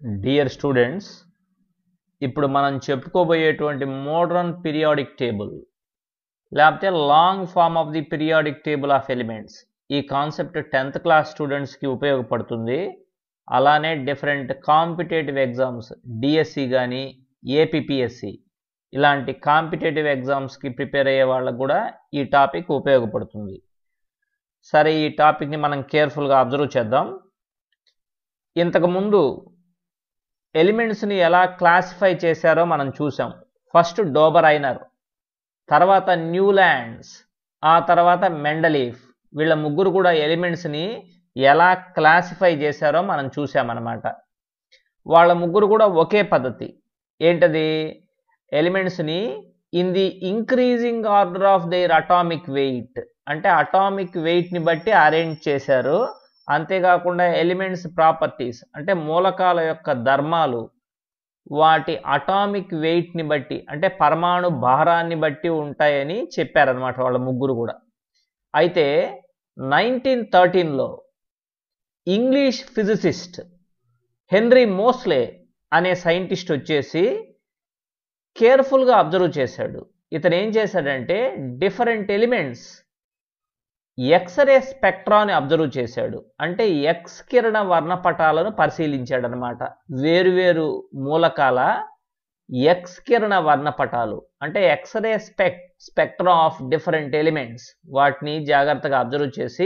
dear students ఇప్పుడు మనం చెప్పుకోబోయేటువంటి మోడ్రన్ పీరియాడిక్ టేబుల్ లేకపోతే long form of the periodic table of elements ఈ కాన్సెప్ట్ టెన్త్ క్లాస్ స్టూడెంట్స్కి ఉపయోగపడుతుంది అలానే డిఫరెంట్ కాంపిటేటివ్ ఎగ్జామ్స్ డిఎస్సి కానీ ఏపీపీఎస్సి ఇలాంటి కాంపిటేటివ్ ఎగ్జామ్స్కి ప్రిపేర్ అయ్యే వాళ్ళకు కూడా ఈ టాపిక్ ఉపయోగపడుతుంది సరే ఈ టాపిక్ని మనం కేర్ఫుల్గా అబ్జర్వ్ చేద్దాం ఇంతకుముందు ఎలిమెంట్స్ని ఎలా క్లాసిఫై చేశారో మనం చూసాం ఫస్ట్ డోబరైనర్ తర్వాత న్యూల్యాండ్స్ ఆ తర్వాత మెండలీఫ్ వీళ్ళ ముగ్గురు కూడా ఎలిమెంట్స్ని ఎలా క్లాసిఫై చేశారో మనం చూసామన్నమాట వాళ్ళ ముగ్గురు కూడా ఒకే పద్ధతి ఏంటది ఎలిమెంట్స్ని in the increasing order of their atomic weight అంటే అటామిక్ వెయిట్ని బట్టి అరేంజ్ చేశారు అంతేకాకుండా ఎలిమెంట్స్ ప్రాపర్టీస్ అంటే మూలకాల యొక్క ధర్మాలు వాటి అటామిక్ వెయిట్ని బట్టి అంటే పరమాణు భారాన్ని బట్టి ఉంటాయని చెప్పారనమాట వాళ్ళ ముగ్గురు కూడా అయితే నైన్టీన్ థర్టీన్లో ఇంగ్లీష్ ఫిజిసిస్ట్ హెన్రీ మోస్లే అనే సైంటిస్ట్ వచ్చేసి కేర్ఫుల్గా అబ్జర్వ్ చేశాడు ఇతను ఏం చేశాడంటే డిఫరెంట్ ఎలిమెంట్స్ ఎక్స్రే స్పెక్ట్రాని అబ్జర్వ్ చేశాడు అంటే ఎక్స్ కిరణ వర్ణపటాలను పరిశీలించాడనమాట వేరువేరు మూలకాల ఎక్స్ కిరణ వర్ణపటాలు అంటే X ray spec spectrum of different elements వాటిని జాగ్రత్తగా అబ్జర్వ్ చేసి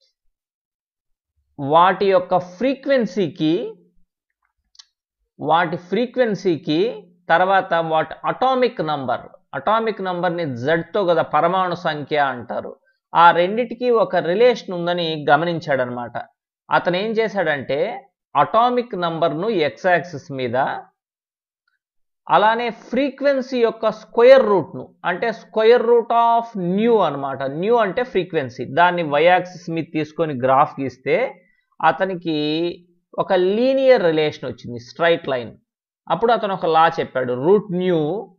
వాటి యొక్క ఫ్రీక్వెన్సీకి వాటి ఫ్రీక్వెన్సీకి తర్వాత వాటి అటామిక్ నంబర్ అటామిక్ నంబర్ని జడ్తో కదా పరమాణు సంఖ్య అంటారు ఆ రెండిటికి ఒక రిలేషన్ ఉందని గమనించాడనమాట అతను ఏం చేశాడంటే అటామిక్ నంబర్ను ఎక్స్ యాక్సిస్ మీద అలానే ఫ్రీక్వెన్సీ యొక్క స్క్వేర్ రూట్ను అంటే స్క్వేర్ రూట్ ఆఫ్ న్యూ అనమాట న్యూ అంటే ఫ్రీక్వెన్సీ దాన్ని వై యాక్సిస్ మీద తీసుకొని గ్రాఫ్ గీస్తే అతనికి ఒక లీనియర్ రిలేషన్ వచ్చింది స్ట్రైట్ లైన్ అప్పుడు అతను ఒక లా చెప్పాడు root nu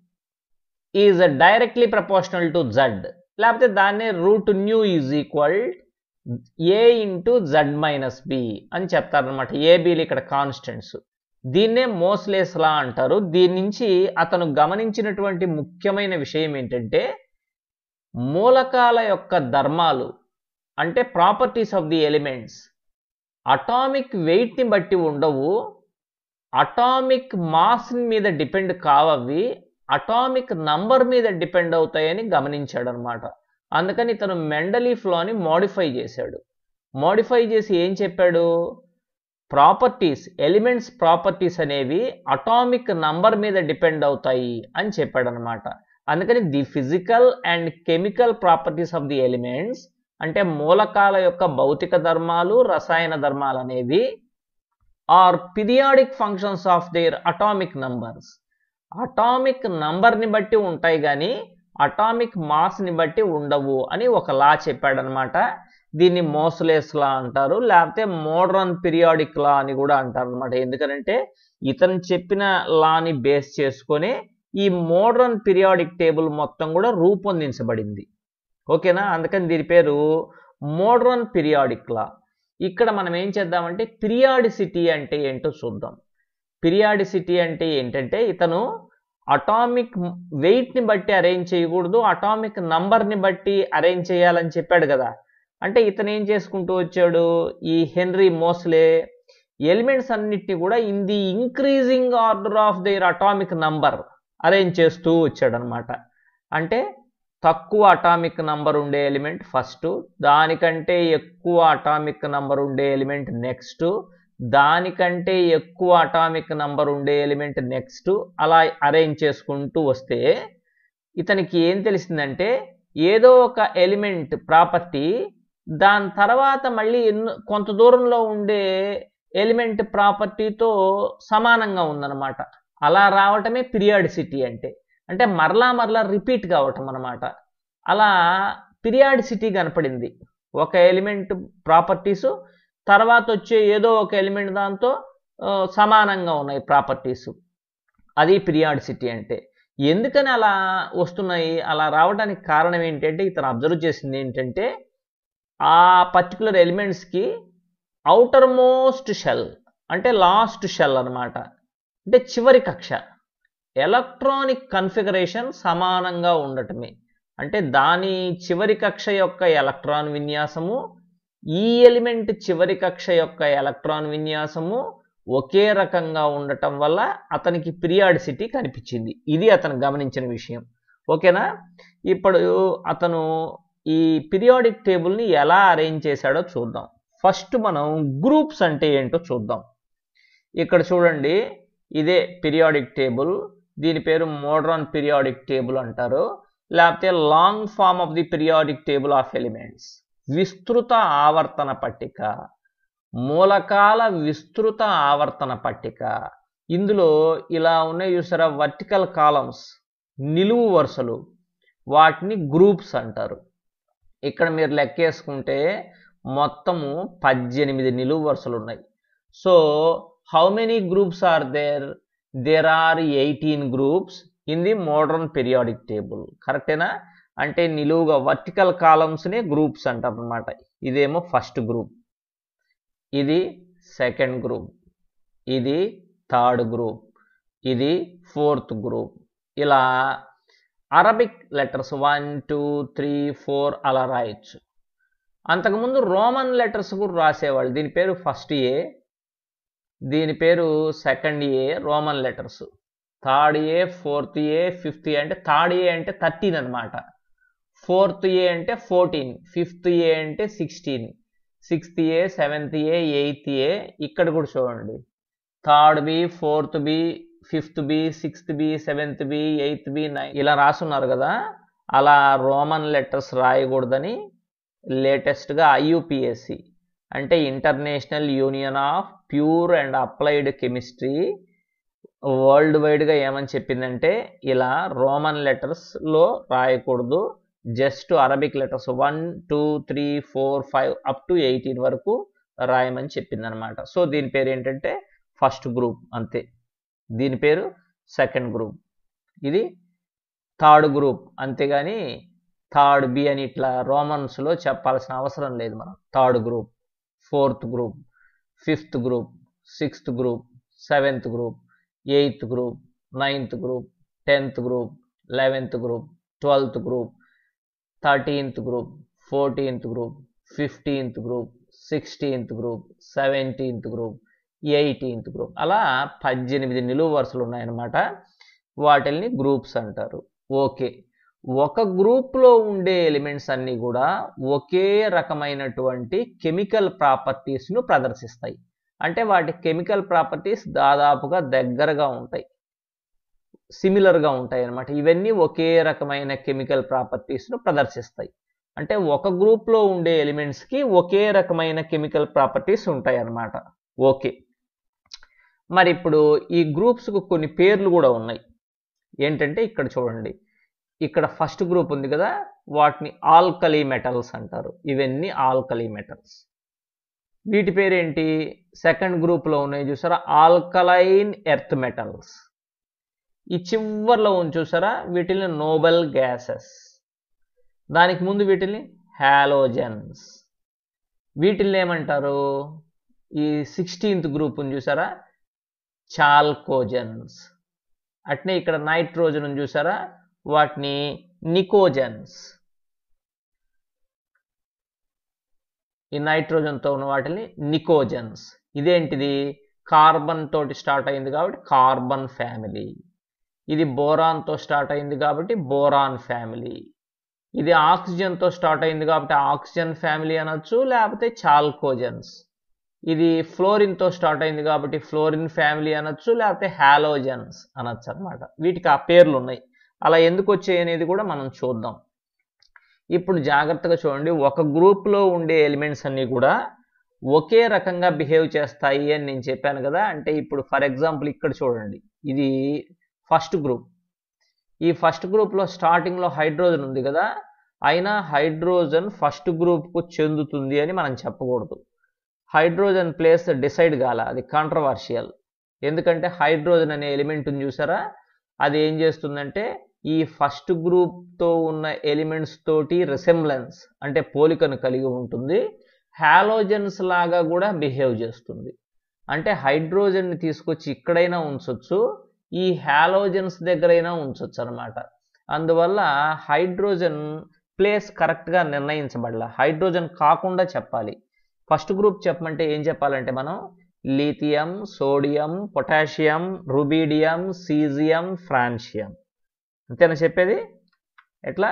is directly proportional to Z లేకపోతే దాన్నే root nu is equal A into Z minus B అని చెప్తారనమాట ఏబీలు ఇక్కడ కాన్స్టెంట్స్ దీన్నే మోస్లేస్ లా అంటారు దీని నుంచి అతను గమనించినటువంటి ముఖ్యమైన విషయం ఏంటంటే మూలకాల యొక్క ధర్మాలు అంటే properties of the elements atomic వెయిట్ని బట్టి ఉండవు అటామిక్ మాస్ మీద డిపెండ్ కావవి అటామిక్ నంబర్ మీద డిపెండ్ అవుతాయని గమనించాడు అనమాట అందుకని ఇతను మెండలీఫ్ లాని మోడిఫై చేశాడు మోడిఫై చేసి ఏం చెప్పాడు ప్రాపర్టీస్ ఎలిమెంట్స్ ప్రాపర్టీస్ అనేవి అటామిక్ నంబర్ మీద డిపెండ్ అవుతాయి అని చెప్పాడు అనమాట అందుకని the physical and chemical properties of the elements అంటే మూలకాల యొక్క భౌతిక ధర్మాలు రసాయన ధర్మాలు అనేవి are periodic functions of their atomic numbers atomic నంబర్ని బట్టి ఉంటాయి కానీ అటామిక్ మాస్ని బట్టి ఉండవు అని ఒక లా చెప్పాడనమాట దీన్ని మోస్లేస్ లా అంటారు లేకపోతే మోడ్రన్ పీరియాడిక్ లా అని కూడా అంటారు అనమాట ఎందుకంటే ఇతను చెప్పిన లాని బేస్ చేసుకొని ఈ మోడ్రన్ పీరియాడిక్ టేబుల్ మొత్తం కూడా రూపొందించబడింది ఓకేనా అందుకని దీని పేరు మోడ్రన్ పీరియాడిక్ లా ఇక్కడ మనం ఏం చేద్దామంటే పిరియాడిసిటీ అంటే ఏంటో చూద్దాం పిరియాడిసిటీ అంటే ఏంటంటే ఇతను అటామిక్ వెయిట్ని బట్టి అరేంజ్ చేయకూడదు అటామిక్ నంబర్ని బట్టి అరేంజ్ చేయాలని చెప్పాడు కదా అంటే ఇతను ఏం చేసుకుంటూ వచ్చాడు ఈ హెన్రీ మోస్లే ఎలిమెంట్స్ అన్నిటిని కూడా in the increasing order of their atomic number arrange చేస్తూ వచ్చాడు అనమాట అంటే తక్కువ అటామిక్ నంబర్ ఉండే ఎలిమెంట్ ఫస్ట్ దానికంటే ఎక్కువ అటామిక్ నంబర్ ఉండే ఎలిమెంట్ నెక్స్ట్ దానికంటే ఎక్కువ అటామిక్ నంబర్ ఉండే ఎలిమెంట్ నెక్స్ట్ అలా అరేంజ్ చేసుకుంటూ వస్తే ఇతనికి ఏం తెలిసిందంటే ఏదో ఒక ఎలిమెంట్ ప్రాపర్టీ దాని తర్వాత మళ్ళీ ఎన్నో కొంత దూరంలో ఉండే ఎలిమెంట్ ప్రాపర్టీతో సమానంగా ఉందన్నమాట అలా రావటమే పిరియాడిసిటీ అంటే అంటే మరలా మరలా రిపీట్ కావటం అనమాట అలా పిరియాడిసిటీ కనపడింది ఒక ఎలిమెంట్ ప్రాపర్టీసు తర్వాత వచ్చే ఏదో ఒక ఎలిమెంట్ దాంతో సమానంగా ఉన్నాయి ప్రాపర్టీస్ అది పిరియాడిసిటీ అంటే ఎందుకని అలా వస్తున్నాయి అలా రావడానికి కారణం ఏంటంటే ఇతను అబ్జర్వ్ చేసింది ఏంటంటే ఆ పర్టికులర్ ఎలిమెంట్స్కి అవుటర్ మోస్ట్ షెల్ అంటే లాస్ట్ షెల్ అన్నమాట అంటే చివరి కక్ష ఎలక్ట్రానిక్ కన్ఫిగరేషన్ సమానంగా ఉండటమే అంటే దాని చివరి కక్ష యొక్క ఎలక్ట్రాన్ విన్యాసము ఈ ఎలిమెంట్ చివరి కక్ష యొక్క ఎలక్ట్రాన్ విన్యాసము ఒకే రకంగా ఉండటం వల్ల అతనికి పిరియాడిసిటీ కనిపించింది ఇది అతను గమనించిన విషయం ఓకేనా ఇప్పుడు అతను ఈ పిరియాడిక్ టేబుల్ని ఎలా అరేంజ్ చేశాడో చూద్దాం ఫస్ట్ మనం గ్రూప్స్ అంటే ఏంటో చూద్దాం ఇక్కడ చూడండి ఇదే పిరియాడిక్ టేబుల్ దీని పేరు మోడ్రన్ పిరియాడిక్ టేబుల్ అంటారు లేకపోతే long form of the periodic table of elements విస్తృత ఆవర్తన పట్టిక మూలకాల విస్తృత ఆవర్తన పట్టిక ఇందులో ఇలా ఉన్నాయి చూసారా వర్టికల్ కాలమ్స్ నిలువు వరుసలు వాటిని గ్రూప్స్ అంటారు ఇక్కడ మీరు లెక్కేసుకుంటే మొత్తము పద్దెనిమిది నిలువు వరుసలు ఉన్నాయి so how many groups are there there are eighteen groups in the modern periodic table కరెక్టేనా అంటే నిలువుగా వర్టికల్ కాలమ్స్ని గ్రూప్స్ అంటారు అనమాట ఇదేమో ఫస్ట్ గ్రూప్ ఇది సెకండ్ గ్రూప్ ఇది థర్డ్ గ్రూప్ ఇది ఫోర్త్ గ్రూప్ ఇలా Arabic letters one two three four అలా రాయొచ్చు అంతకుముందు రోమన్ లెటర్స్ కూడా రాసేవాళ్ళు దీని పేరు ఫస్ట్ ఏ దీని పేరు second A Roman letters third A fourth A fifth A అంటే థర్డ్ ఏ అంటే థర్టీన్ అనమాట ఫోర్త్ ఏ అంటే ఫోర్టీన్ ఫిఫ్త్ ఏ అంటే sixteen sixth A seventh A eighth A ఇక్కడ కూడా చూడండి third B fourth B fifth B sixth B seventh B eighth B nine ఇలా రాసున్నారు కదా అలా రోమన్ లెటర్స్ రాయకూడదని లేటెస్ట్గా ఐయుపిఎస్సి అంటే International Union of Pure and Applied Chemistry world వైడ్గా ఏమని చెప్పిందంటే ఇలా రోమన్ లెటర్స్లో రాయకూడదు just Arabic letters one two three four five up to eighteen వరకు రాయమని చెప్పిందనమాట సో దీని పేరు ఏంటంటే ఫస్ట్ గ్రూప్ అంతే దీని పేరు సెకండ్ గ్రూప్ ఇది థర్డ్ గ్రూప్ అంతేగాని థర్డ్ బి అని ఇట్లా రోమన్స్లో చెప్పాల్సిన అవసరం లేదు మనం third group fourth group fifth group sixth group seventh group eighth group ninth group tenth group eleventh group twelfth group thirteenth group fourteenth group fifteenth group sixteenth group seventeenth group eighteenth group అలా పద్దెనిమిది నిలువు వరుసలు ఉన్నాయన్నమాట వాటిల్ని groups అంటారు okay ఒక గ్రూప్లో ఉండే ఎలిమెంట్స్ అన్నీ కూడా ఒకే రకమైనటువంటి కెమికల్ ప్రాపర్టీస్ను ప్రదర్శిస్తాయి అంటే వాటి కెమికల్ ప్రాపర్టీస్ దాదాపుగా దగ్గరగా ఉంటాయి సిమిలర్గా ఉంటాయి అన్నమాట ఇవన్నీ ఒకే రకమైన కెమికల్ ప్రాపర్టీస్ను ప్రదర్శిస్తాయి అంటే ఒక గ్రూప్లో ఉండే ఎలిమెంట్స్కి ఒకే రకమైన కెమికల్ ప్రాపర్టీస్ ఉంటాయి అన్నమాట ఓకే మరి ఇప్పుడు ఈ గ్రూప్స్కు కొన్ని పేర్లు కూడా ఉన్నాయి ఏంటంటే ఇక్కడ చూడండి ఇక్కడ ఫస్ట్ గ్రూప్ ఉంది కదా వాటిని ఆల్కలీ మెటల్స్ అంటారు ఇవన్నీ ఆల్కలీ మెటల్స్ వీటి పేరేంటి సెకండ్ గ్రూప్లో ఉన్నాయి చూసారా ఆల్కలైన్ ఎర్త్ మెటల్స్ ఈ చివర్లో ఉంది చూసారా వీటిని నోబెల్ గ్యాసెస్ దానికి ముందు వీటిని హాలోజన్స్ వీటిని ఏమంటారు ఈ సిక్స్టీన్త్ గ్రూప్ ఉంది చూసారా చాల్కోజన్స్ అట్నే ఇక్కడ నైట్రోజన్ చూసారా వాటిని నికోజన్స్ ఈ నైట్రోజన్తో ఉన్న వాటిని నికోజన్స్ ఇదేంటిది కార్బన్ తోటి స్టార్ట్ అయింది కాబట్టి కార్బన్ ఫ్యామిలీ ఇది బోరాన్తో స్టార్ట్ అయింది కాబట్టి బోరాన్ ఫ్యామిలీ ఇది ఆక్సిజన్తో స్టార్ట్ అయింది కాబట్టి ఆక్సిజన్ ఫ్యామిలీ అనొచ్చు లేకపోతే చాల్కోజన్స్ ఇది ఫ్లోరిన్తో స్టార్ట్ అయింది కాబట్టి ఫ్లోరిన్ ఫ్యామిలీ అనొచ్చు లేకపోతే హాలోజన్స్ అనొచ్చు అనమాట వీటికి ఆ పేర్లు ఉన్నాయి అలా ఎందుకు వచ్చాయి అనేది కూడా మనం చూద్దాం ఇప్పుడు జాగ్రత్తగా చూడండి ఒక గ్రూప్లో ఉండే ఎలిమెంట్స్ అన్నీ కూడా ఒకే రకంగా బిహేవ్ చేస్తాయి అని నేను చెప్పాను కదా అంటే ఇప్పుడు ఫర్ ఎగ్జాంపుల్ ఇక్కడ చూడండి ఇది ఫస్ట్ గ్రూప్ ఈ ఫస్ట్ గ్రూప్లో స్టార్టింగ్లో హైడ్రోజన్ ఉంది కదా అయినా హైడ్రోజన్ ఫస్ట్ గ్రూప్కు చెందుతుంది అని మనం చెప్పకూడదు హైడ్రోజన్ ప్లేస్ డిసైడ్ కాల అది కాంట్రవర్షియల్ ఎందుకంటే హైడ్రోజన్ అనే ఎలిమెంట్ ఉంది చూసారా అది ఏం చేస్తుందంటే ఈ ఫస్ట్ గ్రూప్తో ఉన్న ఎలిమెంట్స్ తోటి రిసెంబ్లెన్స్ అంటే పోలికను కలిగి ఉంటుంది హాలోజన్స్ లాగా కూడా బిహేవ్ చేస్తుంది అంటే హైడ్రోజన్ని తీసుకొచ్చి ఇక్కడైనా ఉంచవచ్చు ఈ హ్యాలోజన్స్ దగ్గరైనా ఉంచవచ్చు అనమాట అందువల్ల హైడ్రోజన్ ప్లేస్ కరెక్ట్గా నిర్ణయించబడాల హైడ్రోజన్ కాకుండా చెప్పాలి ఫస్ట్ గ్రూప్ చెప్పమంటే ఏం చెప్పాలంటే మనం lithium sodium potassium rubidium caesium francium అంతేనా చెప్పేది ఎట్లా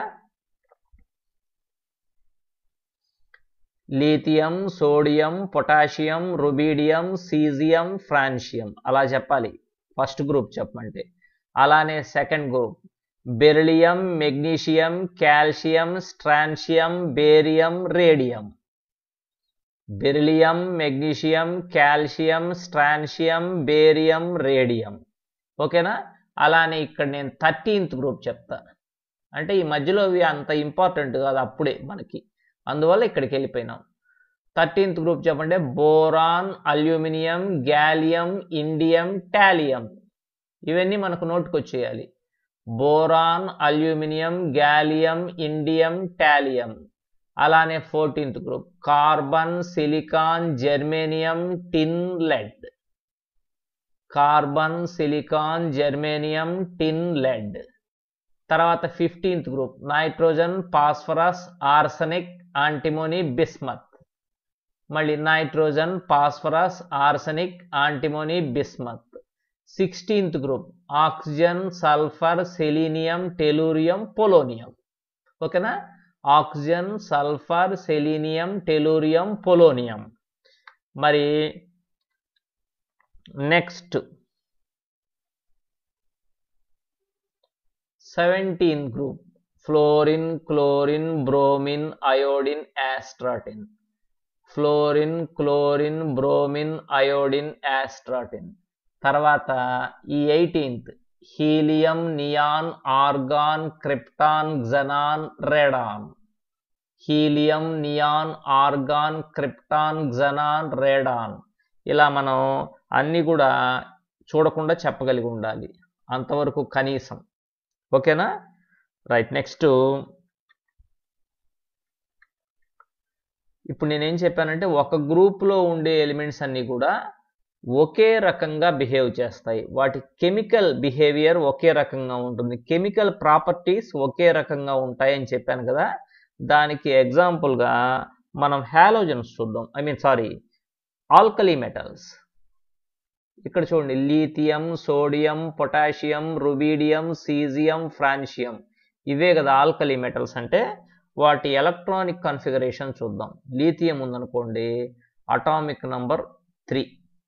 lithium sodium potassium rubidium caesium francium అలా చెప్పాలి ఫస్ట్ గ్రూప్ చెప్పమంటే అలానే second group beryllium magnesium calcium strontium barium radium beryllium magnesium calcium strontium barium radium ఓకేనా అలానే ఇక్కడ నేను థర్టీన్త్ గ్రూప్ చెప్తాను అంటే ఈ మధ్యలో ఇవి అంత ఇంపార్టెంట్ కాదు అప్పుడే మనకి అందువల్ల ఇక్కడికి వెళ్ళిపోయినాం థర్టీన్త్ గ్రూప్ చెప్పండి boron aluminium gallium indium thallium ఇవన్నీ మనకు నోటుకు వచ్చేయాలి boron aluminium gallium indium thallium అలానే fourteenth group carbon silicon germanium tin lead carbon silicon germanium tin lead తర్వాత fifteenth group nitrogen phosphorus arsenic antimony bismuth మళ్ళీ nitrogen phosphorus arsenic antimony bismuth sixteenth group oxygen sulphur selenium tellurium polonium ఓకేనా oxygen sulphur selenium tellurium polonium మరి next seventeen group fluorine chlorine bromine iodine యాస్ట్రాటిన్ fluorine chlorine bromine iodine astatine తర్వాత ఈ eighteenth helium neon argon krypton xenon radon helium neon argon krypton xenon radon ఇలా మనం అన్నీ కూడా చూడకుండా చెప్పగలిగి ఉండాలి అంతవరకు కనీసం ఓకేనా రైట్ నెక్స్ట్ ఇప్పుడు నేనేం చెప్పానంటే ఒక గ్రూప్లో ఉండే ఎలిమెంట్స్ అన్నీ కూడా ఒకే రకంగా బిహేవ్ చేస్తాయి వాటి కెమికల్ బిహేవియర్ ఒకే రకంగా ఉంటుంది కెమికల్ ప్రాపర్టీస్ ఒకే రకంగా ఉంటాయి అని చెప్పాను కదా దానికి ఎగ్జాంపుల్గా మనం హ్యాలోజన్స్ చూద్దాం I mean sorry alkali metals ఇక్కడ చూడండి lithium sodium potassium rubidium caesium francium ఇవే కదా ఆల్కలీ మెటల్స్ అంటే వాటి ఎలక్ట్రానిక్ కన్ఫిగరేషన్ చూద్దాం లీథియం ఉందనుకోండి అటామిక్ నంబర్ త్రీ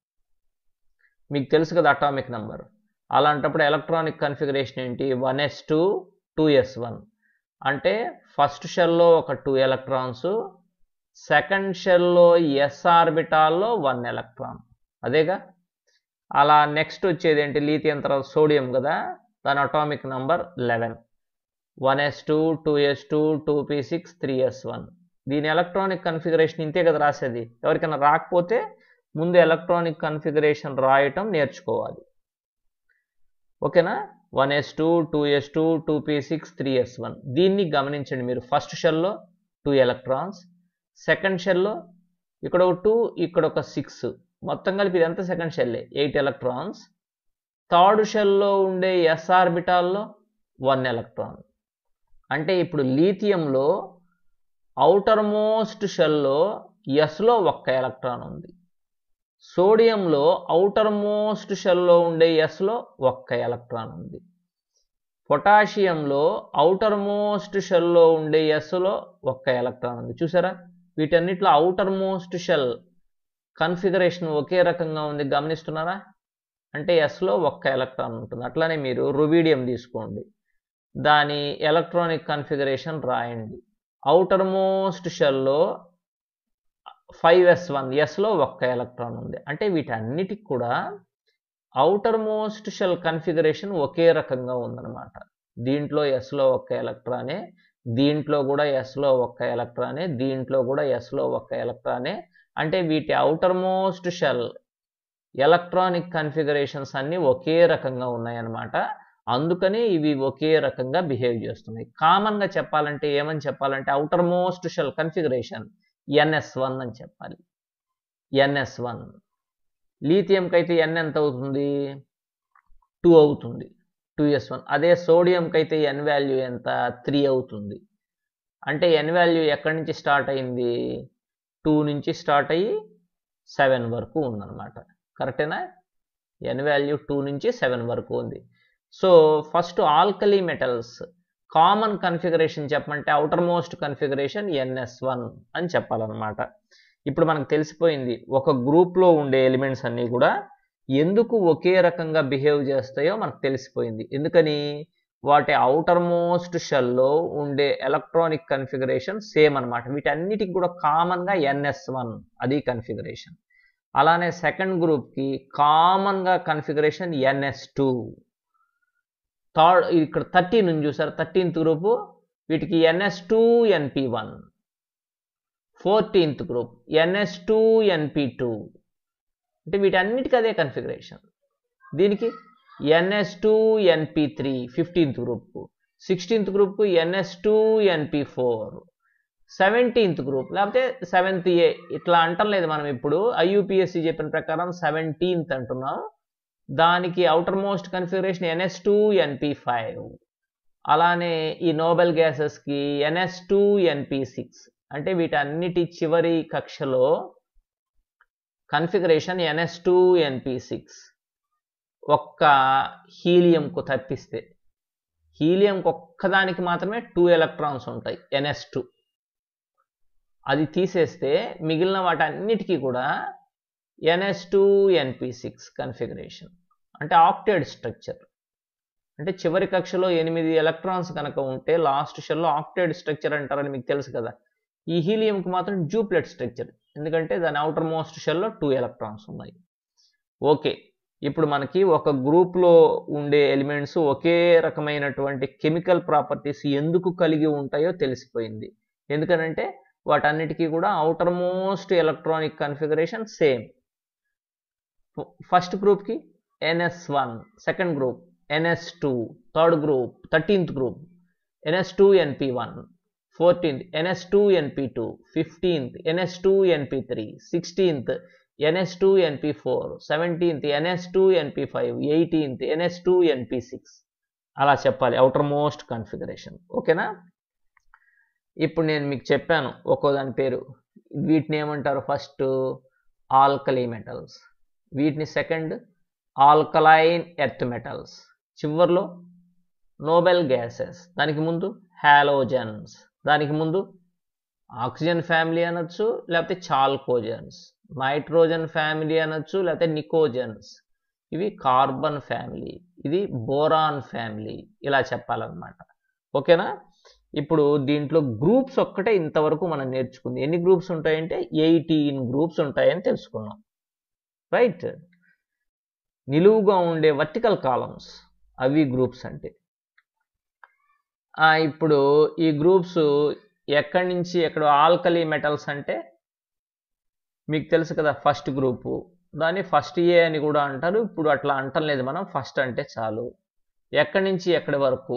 మీకు తెలుసు కదా అటామిక్ నంబర్ అలాంటప్పుడు ఎలక్ట్రానిక్ కన్ఫిగరేషన్ ఏంటి one yes two two S one అంటే ఫస్ట్ షెల్లో ఒక టూ ఎలక్ట్రాన్స్ సెకండ్ షెల్లో ఎస్ ఆర్బిటాల్లో వన్ ఎలక్ట్రాన్ అదేగా అలా నెక్స్ట్ వచ్చేది ఏంటి లీథియం తర్వాత సోడియం కదా దాని atomic number eleven one yes two two yes two two P six three S one దీని ఎలక్ట్రానిక్ కన్ఫిగరేషన్ ఇంతే కదా రాసేది ఎవరికైనా రాకపోతే ముందు ఎలక్ట్రానిక్ కన్ఫిగరేషన్ రాయటం నేర్చుకోవాలి ఓకేనా one yes two two yes two two P six three S one దీన్ని గమనించండి మీరు ఫస్ట్ షెల్లో టూ ఎలక్ట్రాన్స్ సెకండ్ షెల్లో ఇక్కడ ఒక టూ ఇక్కడ ఒక సిక్స్ మొత్తం కలిపి ఇదంతా సెకండ్ షెల్లే ఎయిట్ ఎలక్ట్రాన్స్ థర్డ్ షెల్లో ఉండే ఎస్ ఆర్బిటాల్లో వన్ ఎలక్ట్రాన్ అంటే ఇప్పుడు లీథియంలో అవుటర్ మోస్ట్ షెల్లో ఎస్లో ఒక్క ఎలక్ట్రాన్ ఉంది సోడియంలో అవుటర్ మోస్ట్ షెల్లో ఉండే ఎస్లో ఒక్క ఎలక్ట్రాన్ ఉంది పొటాషియంలో అవుటర్ మోస్ట్ షెల్లో ఉండే ఎస్లో ఒక్క ఎలక్ట్రాన్ ఉంది చూసారా వీటన్నిటిలో అవుటర్ మోస్ట్ షెల్ కన్ఫిగరేషన్ ఒకే రకంగా ఉంది గమనిస్తున్నారా అంటే ఎస్లో ఒక్క ఎలక్ట్రాన్ ఉంటుంది అట్లానే మీరు రుబీడియం తీసుకోండి దాని ఎలక్ట్రానిక్ కన్ఫిగరేషన్ రాయండి అవుటర్ మోస్ట్ షెల్లో ఫైవ్ ఎస్ వన్ ఎస్లో ఒక్క ఎలక్ట్రాన్ ఉంది అంటే వీటన్నిటికి కూడా అవుటర్ మోస్ట్ షెల్ కన్ఫిగరేషన్ ఒకే రకంగా ఉందన్నమాట దీంట్లో ఎస్లో ఒక్క ఎలక్ట్రానే దీంట్లో కూడా ఎస్లో ఒక్క ఎలక్ట్రానే దీంట్లో కూడా ఎస్లో ఒక్క ఎలక్ట్రానే అంటే వీటి outermost shell electronic configurations అన్నీ ఒకే రకంగా ఉన్నాయన్నమాట అందుకని ఇవి ఒకే రకంగా బిహేవ్ చేస్తున్నాయి కామన్గా చెప్పాలంటే ఏమని చెప్పాలంటే outermost shell configuration NS one అని చెప్పాలి ఎన్ఎస్ వన్ లీథియంకి అయితే ఎన్ ఎంత అవుతుంది టూ అవుతుంది టూ ఎస్ వన్ అదే సోడియంకి అయితే ఎన్ వాల్యూ ఎంత త్రీ అవుతుంది అంటే ఎన్ వాల్యూ ఎక్కడి నుంచి స్టార్ట్ అయింది టూ నుంచి స్టార్ట్ అయ్యి సెవెన్ వరకు ఉందన్నమాట కరెక్టేనా ఎన్ వాల్యూ టూ నుంచి సెవెన్ వరకు ఉంది so first alkali metals common configuration చెప్పమంటే outermost configuration NS one అని చెప్పాలన్నమాట ఇప్పుడు మనకు తెలిసిపోయింది ఒక గ్రూప్లో ఉండే ఎలిమెంట్స్ అన్నీ కూడా ఎందుకు ఒకే రకంగా బిహేవ్ చేస్తాయో మనకు తెలిసిపోయింది ఎందుకని వాటి అవుటర్ మోస్ట్ షెల్లో ఉండే ఎలక్ట్రానిక్ కన్ఫిగరేషన్ సేమ్ అనమాట వీటన్నిటికి కూడా కామన్గా ఎన్ఎస్ వన్ అది కన్ఫిగరేషన్ అలానే సెకండ్ గ్రూప్కి కామన్గా కన్ఫిగరేషన్ ఎన్ఎస్ టూ థర్డ్ ఇక్కడ థర్టీన్ ఉంది చూసారు థర్టీన్త్ గ్రూపు వీటికి NS two ఎన్పి one fourteenth group NS two ఎన్పి two అంటే వీటన్నిటికీ అదే కన్ఫిగరేషన్ దీనికి ఎన్ఎస్ టూ ఎన్పి త్రీ ఫిఫ్టీన్త్ గ్రూప్కు సిక్స్టీన్త్ గ్రూప్కు NS two NP four seventeenth group లేకపోతే సెవెంత్ ఏ ఇట్లా అంటలేదు మనం ఇప్పుడు ఐయుపిఎస్సి చెప్పిన ప్రకారం సెవెంటీన్త్ అంటున్నాం దానికి outermost configuration NS two NP five అలానే ఈ నోబెల్ గ్యాసెస్కి ఎన్ఎస్ టూ ఎన్పి సిక్స్ అంటే వీటన్నిటి చివరి కక్షలో configuration NS two NP six ఒక్క హీలియంకు తప్పిస్తే హీలియంకి ఒక్కదానికి మాత్రమే టూ ఎలక్ట్రాన్స్ ఉంటాయి ఎన్ఎస్ టూ అది తీసేస్తే మిగిలిన వాటన్నిటికీ కూడా NS two NP six configuration అంటే ఆక్టెడ్ స్ట్రక్చర్ అంటే చివరి కక్షలో ఎనిమిది ఎలక్ట్రాన్స్ కనుక ఉంటే లాస్ట్ షెల్లో ఆక్టెడ్ స్ట్రక్చర్ అంటారని మీకు తెలుసు కదా ఈ హీలియంకి మాత్రం జూప్లెట్ స్ట్రక్చర్ ఎందుకంటే దాని అవుటర్ మోస్ట్ షెల్లో టూ ఎలక్ట్రాన్స్ ఉన్నాయి ఓకే ఇప్పుడు మనకి ఒక గ్రూప్లో ఉండే ఎలిమెంట్స్ ఒకే రకమైనటువంటి కెమికల్ ప్రాపర్టీస్ ఎందుకు కలిగి ఉంటాయో తెలిసిపోయింది ఎందుకనంటే వాటన్నిటికీ కూడా outermost electronic configuration same first గ్రూప్కి NS one second group NS two third group thirteenth group NS two ఎన్పి one fourteenth NS two ఎన్పి two fifteenth NS two ఎన్పి three sixteenth NS two NP four seventeenth NS two NP five eighteenth NS two NP six అలా చెప్పాలి outer outermost configuration ఓకేనా ఇప్పుడు నేను మీకు చెప్పాను ఒక్కో దాని పేరు వీటిని ఏమంటారు ఫస్ట్ ఆల్కలీ మెటల్స్ వీటిని సెకండ్ ఆల్కలైన్ ఎర్త్ మెటల్స్ చివర్లో నోబెల్ గ్యాసెస్ దానికి ముందు హ్యాలోజన్స్ దానికి ముందు ఆక్సిజన్ ఫ్యామిలీ అనొచ్చు లేకపోతే చాల్కోజన్స్ నైట్రోజన్ ఫ్యామిలీ అనొచ్చు లేకపోతే నికోజన్స్ ఇవి కార్బన్ ఫ్యామిలీ ఇది బోరాన్ ఫ్యామిలీ ఇలా చెప్పాలన్నమాట ఓకేనా ఇప్పుడు దీంట్లో గ్రూప్స్ ఒక్కటే ఇంతవరకు మనం నేర్చుకుంది ఎన్ని గ్రూప్స్ ఉంటాయంటే ఎయిటీన్ గ్రూప్స్ ఉంటాయని తెలుసుకున్నాం రైట్ నిలువుగా ఉండే వర్టికల్ కాలమ్స్ అవి గ్రూప్స్ అంటే ఇప్పుడు ఈ గ్రూప్స్ ఎక్కడి నుంచి ఎక్కడ ఆల్కలీ మెటల్స్ అంటే మీకు తెలుసు కదా ఫస్ట్ గ్రూపు దాన్ని ఫస్ట్ ఏ అని కూడా అంటారు ఇప్పుడు అట్లా అంటం లేదు మనం ఫస్ట్ అంటే చాలు ఎక్కడి నుంచి ఎక్కడి వరకు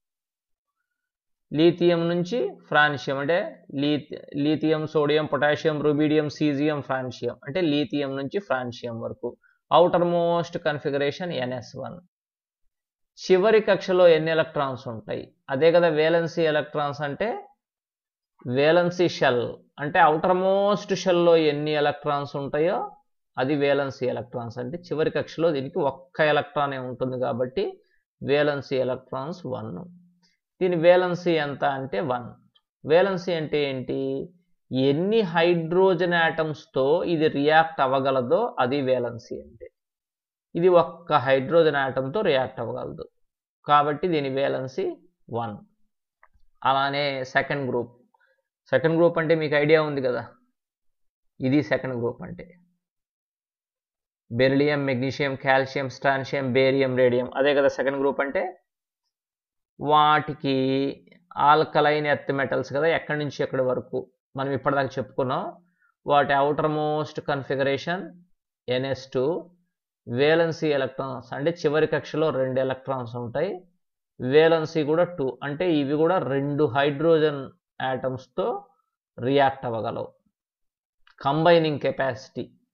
లీథియం నుంచి ఫ్రాన్షియం అంటే లీథి lithium sodium potassium rubidium caesium francium అంటే లీథియం నుంచి ఫ్రాన్షియం వరకు outermost configuration NS one చివరి కక్షలో ఎన్ని ఎలక్ట్రాన్స్ ఉంటాయి అదే కదా వేలెన్సీ ఎలక్ట్రాన్స్ అంటే వేలెన్సీ షెల్ అంటే అవుటర్ మోస్ట్ షెల్లో ఎన్ని ఎలక్ట్రాన్స్ ఉంటాయో అది వేలెన్సీ ఎలక్ట్రాన్స్ అంటే చివరి కక్షలో దీనికి ఒక్క ఎలక్ట్రానే ఉంటుంది కాబట్టి వేలెన్సీ ఎలక్ట్రాన్స్ వన్ దీని వేలెన్సీ ఎంత అంటే వన్ వేలెన్సీ అంటే ఏంటి ఎన్ని హైడ్రోజన్ యాటమ్స్తో ఇది రియాక్ట్ అవ్వగలదో అది వేలెన్సీ అంటే ఇది ఒక్క హైడ్రోజన్ యాటంతో రియాక్ట్ అవ్వగలదు కాబట్టి దీని వేలెన్సీ వన్ అలానే సెకండ్ గ్రూప్ సెకండ్ గ్రూప్ అంటే మీకు ఐడియా ఉంది కదా ఇది సెకండ్ గ్రూప్ అంటే beryllium magnesium calcium strontium barium radium అదే కదా సెకండ్ గ్రూప్ అంటే వాటికి ఆల్కలైన్ ఎర్త్ మెటల్స్ కదా ఎక్కడి నుంచి ఎక్కడి వరకు మనం ఇప్పటిదాకా చెప్పుకున్నాం వాటి outermost configuration NS two valency electrons అంటే చివరి కక్షలో రెండు ఎలక్ట్రాన్స్ ఉంటాయి వేలెన్సీ కూడా టూ అంటే ఇవి కూడా రెండు హైడ్రోజన్ యాటమ్స్తో రియాక్ట్ అవ్వగలవు combining capacity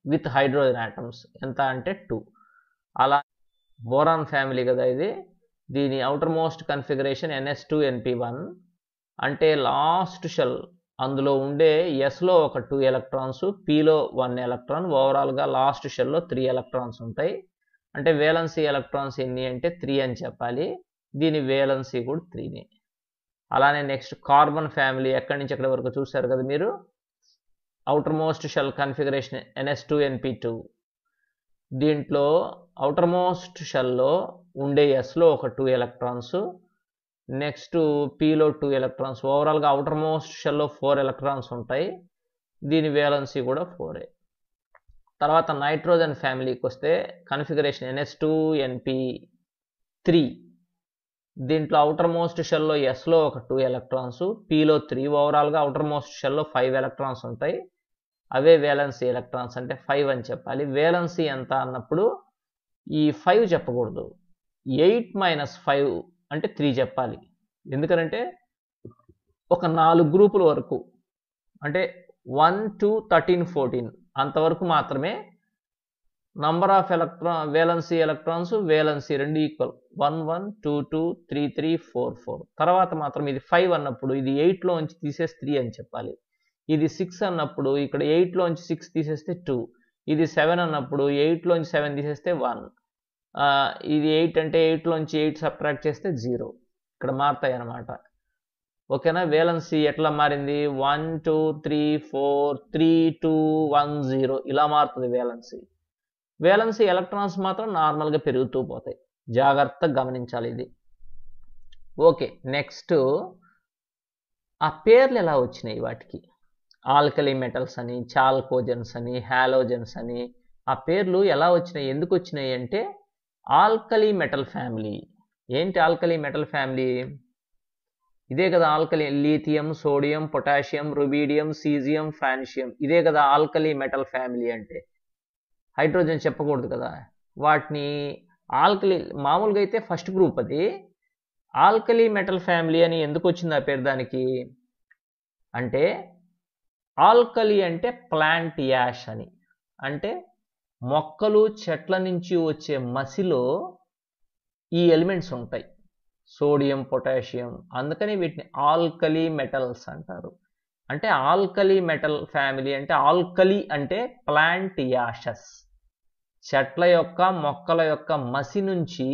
with hydrogen atoms ఎంత అంటే టూ అలా బోరాన్ ఫ్యామిలీ కదా ఇది దీని outermost configuration NS two ఎన్పి one అంటే లాస్ట్ షెల్ అందులో ఉండే ఎస్లో ఒక టూ ఎలక్ట్రాన్స్ పిలో వన్ ఎలక్ట్రాన్ ఓవరాల్గా లాస్ట్ షెల్లో త్రీ ఎలక్ట్రాన్స్ ఉంటాయి అంటే వేలన్సీ ఎలక్ట్రాన్స్ ఎన్ని అంటే త్రీ అని చెప్పాలి దీని వేలన్సీ కూడా త్రీనే అలానే నెక్స్ట్ కార్బన్ ఫ్యామిలీ ఎక్కడి నుంచి ఎక్కడి వరకు చూశారు కదా మీరు outermost shell configuration NS two ఎన్పి two దీంట్లో అవుటర్ మోస్ట్ షెల్లో ఉండే ఎస్లో ఒక టూ ఎలక్ట్రాన్స్ నెక్స్ట్ పీలో టూ ఎలక్ట్రాన్స్ ఓవరాల్గా అవుటర్ మోస్ట్ షెల్లో ఫోర్ ఎలక్ట్రాన్స్ ఉంటాయి దీని వేలన్సీ కూడా ఫోరే తర్వాత నైట్రోజన్ ఫ్యామిలీకి వస్తే కన్ఫిగరేషన్ ఎన్ఎస్ టూ ఎన్పి త్రీ దీంట్లో అవుటర్ మోస్ట్ షెల్లో ఎస్లో ఒక టూ ఎలక్ట్రాన్స్ పీలో త్రీ ఓవరాల్గా అవుటర్ మోస్ట్ షెల్లో ఫైవ్ ఎలక్ట్రాన్స్ ఉంటాయి అవే వేలన్సీ ఎలక్ట్రాన్స్ అంటే ఫైవ్ అని చెప్పాలి వేలన్సీ ఎంత అన్నప్పుడు ఈ ఫైవ్ చెప్పకూడదు ఎయిట్ మైనస్ ఫైవ్ అంటే త్రీ చెప్పాలి ఎందుకనంటే ఒక నాలుగు గ్రూపుల వరకు అంటే వన్ టూ థర్టీన్ ఫోర్టీన్ అంతవరకు మాత్రమే number of electron valency electrons valency రెండు equal one one two two three three four four తర్వాత మాత్రం ఇది ఫైవ్ అన్నప్పుడు ఇది ఎయిట్లోంచి తీసేసి త్రీ అని చెప్పాలి ఇది సిక్స్ అన్నప్పుడు ఇక్కడ ఎయిట్లోంచి సిక్స్ తీసేస్తే టూ ఇది సెవెన్ అన్నప్పుడు ఎయిట్లోంచి సెవెన్ తీసేస్తే వన్ ఇది ఎయిట్ అంటే ఎయిట్లోంచి ఎయిట్ సబ్ట్రాక్ట్ చేస్తే జీరో ఇక్కడ మారుతాయి అన్నమాట ఓకేనా వేలన్సీ ఎట్లా మారింది one two three four three two one zero ఇలా మారుతుంది వేలన్సీ వేలన్సీ ఎలక్ట్రాన్స్ మాత్రం నార్మల్గా పెరుగుతూ పోతాయి జాగ్రత్తగా గమనించాలి ఇది ఓకే నెక్స్ట్ ఆ పేర్లు ఎలా వచ్చినాయి వాటికి ఆల్కలీ మెటల్స్ అని చాల్కోజన్స్ అని హాలోజన్స్ అని ఆ పేర్లు ఎలా వచ్చినాయి ఎందుకు వచ్చినాయి అంటే ఆల్కలీ మెటల్ ఫ్యామిలీ ఏంటి ఆల్కలీ మెటల్ ఫ్యామిలీ ఇదే కదా alkali lithium sodium potassium rubidium caesium francium ఇదే కదా ఆల్కలీ మెటల్ ఫ్యామిలీ అంటే హైడ్రోజన్ చెప్పకూడదు కదా వాటిని ఆల్కలీ మామూలుగా అయితే ఫస్ట్ గ్రూప్ అది ఆల్కలీ మెటల్ ఫ్యామిలీ అని ఎందుకు వచ్చింది ఆ పేరు దానికి అంటే ఆల్కలీ అంటే ప్లాంట్ యాష్ అని అంటే మొక్కలు చెట్ల నుంచి వచ్చే మసిలో ఈ ఎలిమెంట్స్ ఉంటాయి సోడియం పొటాషియం అందుకని వీటిని ఆల్కలీ మెటల్స్ అంటారు అంటే ఆల్కలీ మెటల్ ఫ్యామిలీ అంటే ఆల్కలీ అంటే ప్లాంట్ యాషస్ చెట్ల యొక్క మొక్కల యొక్క మసి నుంచి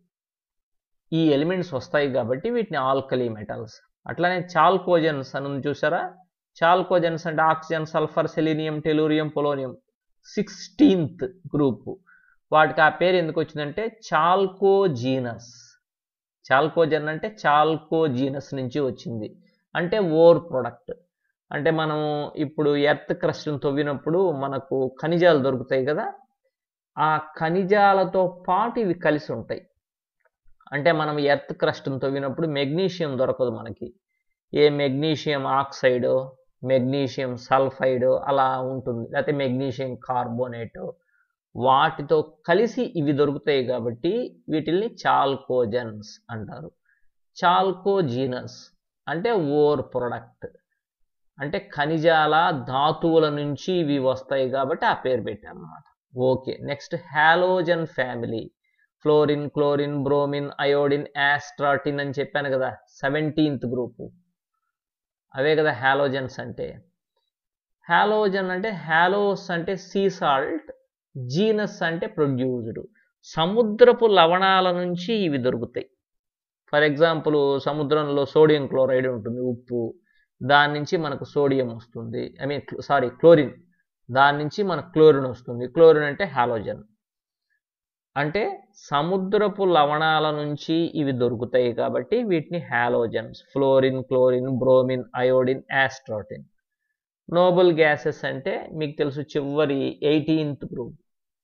ఈ ఎలిమెంట్స్ వస్తాయి కాబట్టి వీటిని ఆల్కలీ మెటల్స్ అట్లానే చాల్కోజన్స్ అని ఉంది చూసారా చాల్కోజన్స్ అంటే oxygen sulphur selenium tellurium polonium sixteenth group వాటికి ఆ పేరు ఎందుకు వచ్చిందంటే చాల్కోజీనస్ చాల్కోజన్ అంటే చాల్కోజీనస్ నుంచి వచ్చింది అంటే ఓర్ ప్రొడక్ట్ అంటే మనం ఇప్పుడు ఎర్త్ క్రస్ట్ని తవ్వినప్పుడు మనకు ఖనిజాలు దొరుకుతాయి కదా ఆ ఖనిజాలతో పాటు ఇవి కలిసి ఉంటాయి అంటే మనం ఎర్త్ క్రస్ట్ని తవ్వినప్పుడు మెగ్నీషియం దొరకదు మనకి ఏ మెగ్నీషియం ఆక్సైడ్ మెగ్నీషియం సల్ఫైడ్ అలా ఉంటుంది లేకపోతే మెగ్నీషియం కార్బోనేట్ వాటితో కలిసి ఇవి దొరుకుతాయి కాబట్టి వీటిల్ని చాల్కోజన్స్ అంటారు చాల్కోజీనస్ అంటే ఓర్ ప్రొడక్ట్ అంటే ఖనిజాల ధాతువుల నుంచి ఇవి వస్తాయి కాబట్టి ఆ పేరు పెట్టాను అనమాట okay next halogen family fluorine chlorine bromine iodine astatine అని చెప్పాను కదా సెవెంటీన్త్ గ్రూపు అవే కదా హాలోజన్స్ అంటే హాలోజన్ అంటే హాలోస్ అంటే సీ సాల్ట్ జీనస్ అంటే ప్రొడ్యూస్డ్ సముద్రపు లవణాల నుంచి ఇవి దొరుకుతాయి ఫర్ ఎగ్జాంపుల్ సముద్రంలో సోడియం క్లోరైడ్ ఉంటుంది ఉప్పు దాని నుంచి మనకు సోడియం వస్తుంది ఐ మీన్ సారీ క్లోరిన్ దాని నుంచి మనకు క్లోరిన్ వస్తుంది క్లోరిన్ అంటే హాలోజన్ అంటే సముద్రపు లవణాల నుంచి ఇవి దొరుకుతాయి కాబట్టి వీటిని halogens fluorine chlorine bromine iodine astatine noble gases అంటే మీకు తెలుసు చివరి ఎయిటీన్త్ గ్రూప్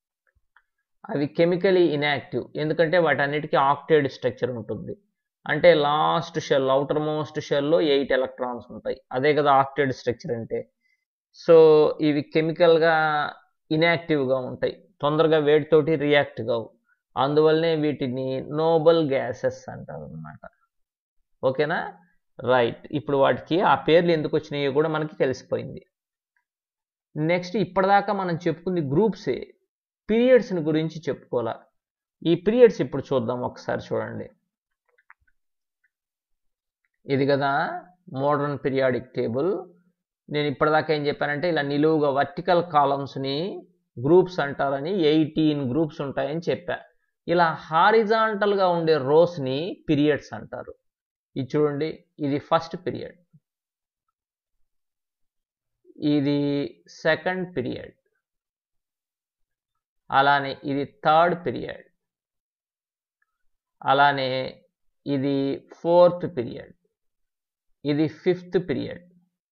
అవి కెమికలీ ఇన్యాక్టివ్ ఎందుకంటే వాటన్నిటికీ ఆక్టైడ్ స్ట్రక్చర్ ఉంటుంది అంటే లాస్ట్ షెల్ అవుటర్ మోస్ట్ షెల్లో ఎయిట్ ఎలక్ట్రాన్స్ ఉంటాయి అదే కదా ఆక్టైడ్ స్ట్రక్చర్ అంటే సో ఇవి కెమికల్గా ఇన్యాక్టివ్గా ఉంటాయి తొందరగా వేడితోటి రియాక్ట్ కావు అందువల్లనే వీటిని నోబల్ గ్యాసెస్ అంటారు అనమాట ఓకేనా రైట్ ఇప్పుడు వాటికి ఆ పేర్లు ఎందుకు వచ్చినాయో కూడా మనకి తెలిసిపోయింది నెక్స్ట్ ఇప్పటిదాకా మనం చెప్పుకుంది గ్రూప్సే పీరియడ్స్ని గురించి చెప్పుకోవాలా ఈ పీరియడ్స్ ఇప్పుడు చూద్దాం ఒకసారి చూడండి ఇది కదా మోడర్న్ పీరియాడిక్ టేబుల్ నేను ఇప్పటిదాకా ఏం చెప్పానంటే ఇలా నిలువుగా వర్టికల్ కాలమ్స్ని గ్రూప్స్ అంటారని ఎయిటీన్ గ్రూప్స్ ఉంటాయని చెప్పా ఇలా హారిజాంటల్గా ఉండే రోస్ని పీరియడ్స్ అంటారు ఇది చూడండి ఇది ఫస్ట్ పీరియడ్ ఇది సెకండ్ పీరియడ్ అలానే ఇది థర్డ్ పీరియడ్ అలానే ఇది ఫోర్త్ పీరియడ్ ఇది ఫిఫ్త్ పీరియడ్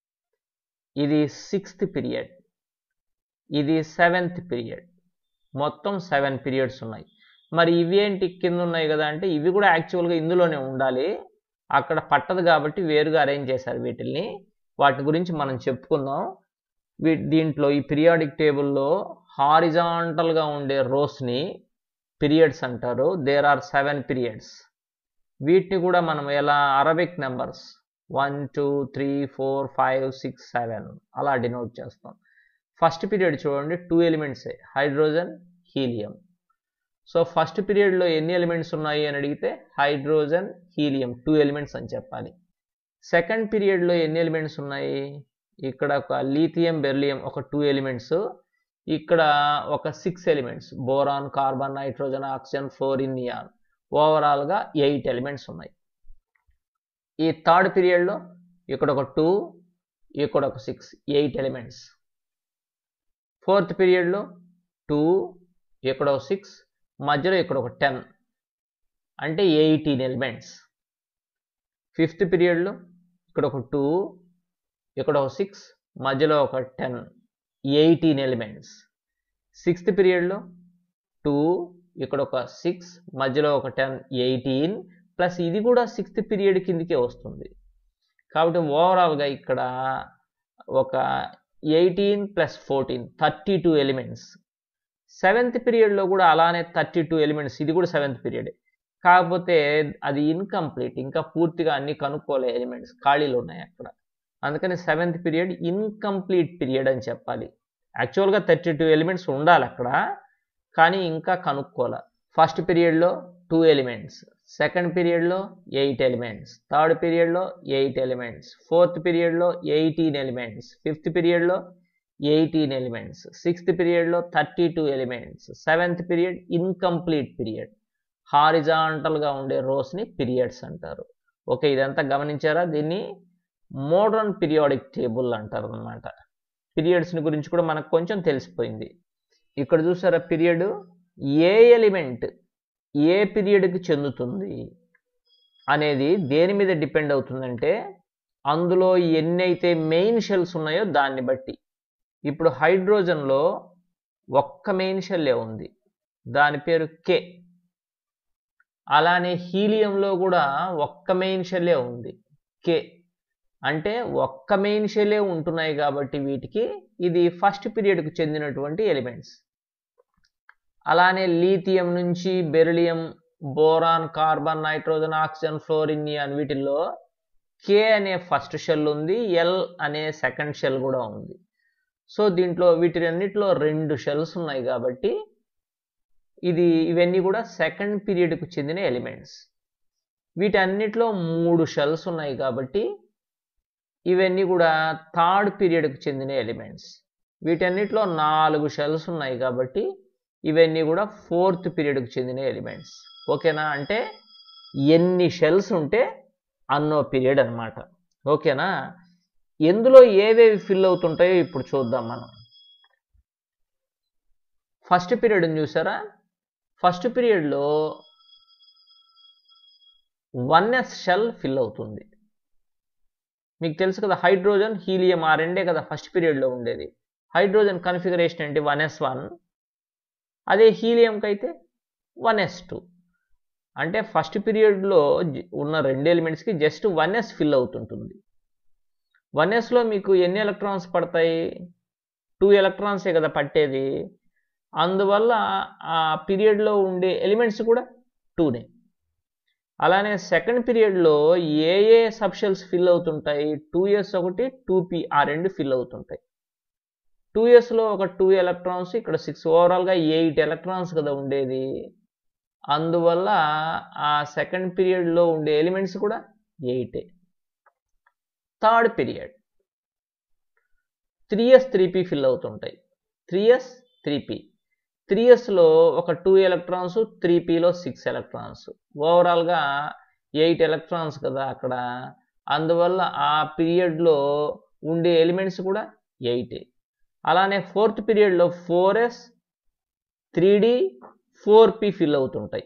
ఇది సిక్స్త్ పీరియడ్ ఇది సెవెంత్ పీరియడ్ మొత్తం సెవెన్ పీరియడ్స్ ఉన్నాయి మరి ఇవి ఏంటి కింద ఉన్నాయి కదా అంటే ఇవి కూడా యాక్చువల్గా ఇందులోనే ఉండాలి అక్కడ పట్టదు కాబట్టి వేరుగా అరేంజ్ చేశారు వీటిల్ని వాటి గురించి మనం చెప్పుకుందాం వీ దీంట్లో ఈ పీరియాడిక్ టేబుల్లో హారిజాంటల్గా ఉండే రోస్ని పీరియడ్స్ అంటారు దేర్ ఆర్ సెవెన్ పీరియడ్స్ వీటిని కూడా మనం ఎలా Arabic numbers one two three four five six seven అలా డినోట్ చేస్తాం ఫస్ట్ పీరియడ్ చూడండి టూ ఎలిమెంట్సే హైడ్రోజన్ హీలియం సో ఫస్ట్ పీరియడ్లో ఎన్ని ఎలిమెంట్స్ ఉన్నాయి అని అడిగితే హైడ్రోజన్ హీలియం టూ ఎలిమెంట్స్ అని చెప్పాలి సెకండ్ పీరియడ్లో ఎన్ని ఎలిమెంట్స్ ఉన్నాయి ఇక్కడ ఒక లీథియం బెర్లియం ఒక టూ ఎలిమెంట్స్ ఇక్కడ ఒక six elements boron carbon nitrogen oxygen fluorine neon ఓవరాల్గా ఎయిట్ ఎలిమెంట్స్ ఉన్నాయి ఈ థర్డ్ పీరియడ్లో ఇక్కడ ఒక టూ ఇక్కడ ఒక సిక్స్ ఎయిట్ ఎలిమెంట్స్ ఫోర్త్ పీరియడ్లో టూ ఇక్కడ ఒక సిక్స్ మధ్యలో ఇక్కడ ఒక టెన్ అంటే ఎయిటీన్ ఎలిమెంట్స్ ఫిఫ్త్ పీరియడ్లో ఇక్కడ ఒక టూ ఇక్కడ ఒక సిక్స్ మధ్యలో ఒక టెన్ ఎయిటీన్ ఎలిమెంట్స్ సిక్స్త్ పీరియడ్లో టూ ఇక్కడ ఒక సిక్స్ మధ్యలో ఒక టెన్ ఎయిటీన్ ప్లస్ ఇది కూడా సిక్స్త్ పీరియడ్ కిందికే వస్తుంది కాబట్టి ఓవరాల్గా ఇక్కడ ఒక eighteen plus fourteen thirty two elements seventh పీరియడ్లో కూడా అలానే థర్టీ టూ ఎలిమెంట్స్ ఇది కూడా సెవెంత్ పీరియడ్ కాకపోతే అది ఇన్కంప్లీట్ ఇంకా పూర్తిగా అన్ని కనుక్కోలే ఎలిమెంట్స్ ఖాళీలు ఉన్నాయి అక్కడ అందుకని సెవెంత్ పీరియడ్ ఇన్కంప్లీట్ పీరియడ్ అని చెప్పాలి యాక్చువల్గా థర్టీ టూ ఎలిమెంట్స్ ఉండాలి అక్కడ కానీ ఇంకా కనుక్కోలే ఫస్ట్ పీరియడ్లో టూ ఎలిమెంట్స్ సెకండ్ పీరియడ్లో ఎయిట్ ఎలిమెంట్స్ థర్డ్ పీరియడ్లో ఎయిట్ ఎలిమెంట్స్ ఫోర్త్ పీరియడ్లో ఎయిటీన్ ఎలిమెంట్స్ ఫిఫ్త్ పీరియడ్లో ఎయిటీన్ ఎలిమెంట్స్ సిక్స్త్ పీరియడ్లో thirty two elements seventh period incomplete period హారిజాంటల్గా ఉండే రోస్ని పీరియడ్స్ అంటారు ఓకే ఇదంతా గమనించారా దీన్ని మోడర్న్ పీరియాడిక్ టేబుల్ అంటారు అనమాట పీరియడ్స్ని గురించి కూడా మనకు కొంచెం తెలిసిపోయింది ఇక్కడ చూసారా పీరియడ్ ఏ ఎలిమెంట్ ఏ పీరియడ్కి చెందుతుంది అనేది దేని మీద డిపెండ్ అవుతుందంటే అందులో ఎన్నైతే మెయిన్ షెల్స్ ఉన్నాయో దాన్ని బట్టి ఇప్పుడు హైడ్రోజన్లో ఒక్క మెయిన్ షెల్లే ఉంది దాని పేరు కే అలానే హీలియంలో కూడా ఒక్క మెయిన్ షెల్లే ఉంది కే అంటే ఒక్క మెయిన్ షెల్లే ఉంటున్నాయి కాబట్టి వీటికి ఇది ఫస్ట్ పీరియడ్కు చెందినటువంటి ఎలిమెంట్స్ అలానే లీథియం నుంచి beryllium boron carbon nitrogen oxygen fluorine neon వీటిల్లో కే అనే ఫస్ట్ షెల్ ఉంది ఎల్ అనే సెకండ్ షెల్ కూడా ఉంది సో దీంట్లో వీటిరన్నిటిలో రెండు షెల్స్ ఉన్నాయి కాబట్టి ఇది ఇవన్నీ కూడా సెకండ్ పీరియడ్కు చెందిన ఎలిమెంట్స్ వీటన్నిటిలో మూడు షెల్స్ ఉన్నాయి కాబట్టి ఇవన్నీ కూడా థర్డ్ పీరియడ్కి చెందిన ఎలిమెంట్స్ వీటన్నిటిలో నాలుగు షెల్స్ ఉన్నాయి కాబట్టి ఇవన్నీ కూడా ఫోర్త్ పీరియడ్కి చెందిన ఎలిమెంట్స్ ఓకేనా అంటే ఎన్ని షెల్స్ ఉంటే అన్నో పీరియడ్ అనమాట ఓకేనా ఎందులో ఏవేవి ఫిల్ అవుతుంటాయో ఇప్పుడు చూద్దాం మనం ఫస్ట్ పీరియడ్ని చూసారా ఫస్ట్ పీరియడ్లో వన్ ఎస్ షెల్ ఫిల్ అవుతుంది మీకు తెలుసు కదా హైడ్రోజన్ హీలియం ఆ రెండే కదా ఫస్ట్ పీరియడ్లో ఉండేది హైడ్రోజన్ కన్ఫిగరేషన్ ఏంటి వన్ ఎస్ వన్ అదే హీలియంకి అయితే వన్ ఎస్ టూ అంటే ఫస్ట్ పీరియడ్లో ఉన్న రెండు ఎలిమెంట్స్కి జస్ట్ వన్ ఎస్ ఫిల్ అవుతుంటుంది వన్ ఎస్లో మీకు ఎన్ని ఎలక్ట్రాన్స్ పడతాయి టూ ఎలక్ట్రాన్సే కదా పట్టేది అందువల్ల ఆ పీరియడ్లో ఉండే ఎలిమెంట్స్ కూడా టూనే అలానే సెకండ్ పీరియడ్లో ఏ ఏ సబ్షెల్స్ ఫిల్ అవుతుంటాయి టూ ఎస్ ఒకటి టూ పి ఆ రెండు ఫిల్ అవుతుంటాయి టూ ఎస్లో ఒక టూ ఎలక్ట్రాన్స్ ఇక్కడ సిక్స్ ఓవరాల్గా ఎయిట్ ఎలక్ట్రాన్స్ కదా ఉండేది అందువల్ల ఆ సెకండ్ పీరియడ్లో ఉండే ఎలిమెంట్స్ కూడా ఎయిటే third period three s three p fill అవుతుంటాయి three s three p three ఎస్లో ఒక టూ ఎలక్ట్రాన్స్ త్రీ పీలో సిక్స్ ఎలక్ట్రాన్స్ ఓవరాల్గా ఎయిట్ ఎలక్ట్రాన్స్ కదా అక్కడ అందువల్ల ఆ పీరియడ్లో ఉండే ఎలిమెంట్స్ కూడా ఎయిటే అలానే ఫోర్త్ పీరియడ్లో four s three d four p fill అవుతుంటాయి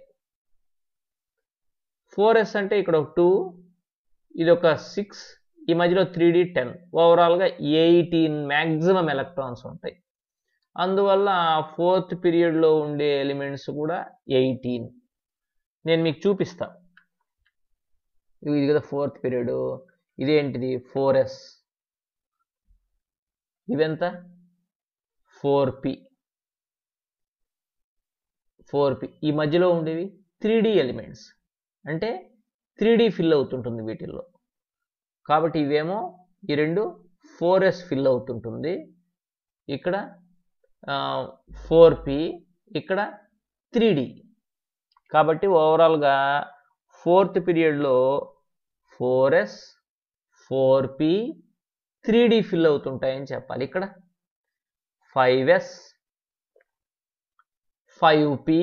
ఫోర్ ఎస్ అంటే ఇక్కడ ఒక టూ ఇది ఒక సిక్స్ ఈ మధ్యలో త్రీ డి టెన్ ఓవరాల్గా ఎయిటీన్ మ్యాక్సిమం ఎలక్ట్రాన్స్ ఉంటాయి అందువల్ల ఫోర్త్ పీరియడ్లో ఉండే ఎలిమెంట్స్ కూడా ఎయిటీన్ నేను మీకు చూపిస్తా ఇది కదా ఫోర్త్ పీరియడ్ ఇదేంటిది ఫోర్ ఎస్ ఇవెంత ఫోర్ పి ఫోర్ పి ఈ మధ్యలో ఉండేవి త్రీ డి ఎలిమెంట్స్ అంటే త్రీ డి ఫిల్ అవుతుంటుంది వీటిల్లో కాబట్టి ఇవేమో ఈ రెండు ఫోర్ ఎస్ ఫిల్ అవుతుంటుంది ఇక్కడ ఫోర్ పి ఇక్కడ త్రీ డి కాబట్టి ఓవరాల్గా ఫోర్త్ పీరియడ్లో four s four p three d fill అవుతుంటాయని చెప్పాలి ఇక్కడ five s five p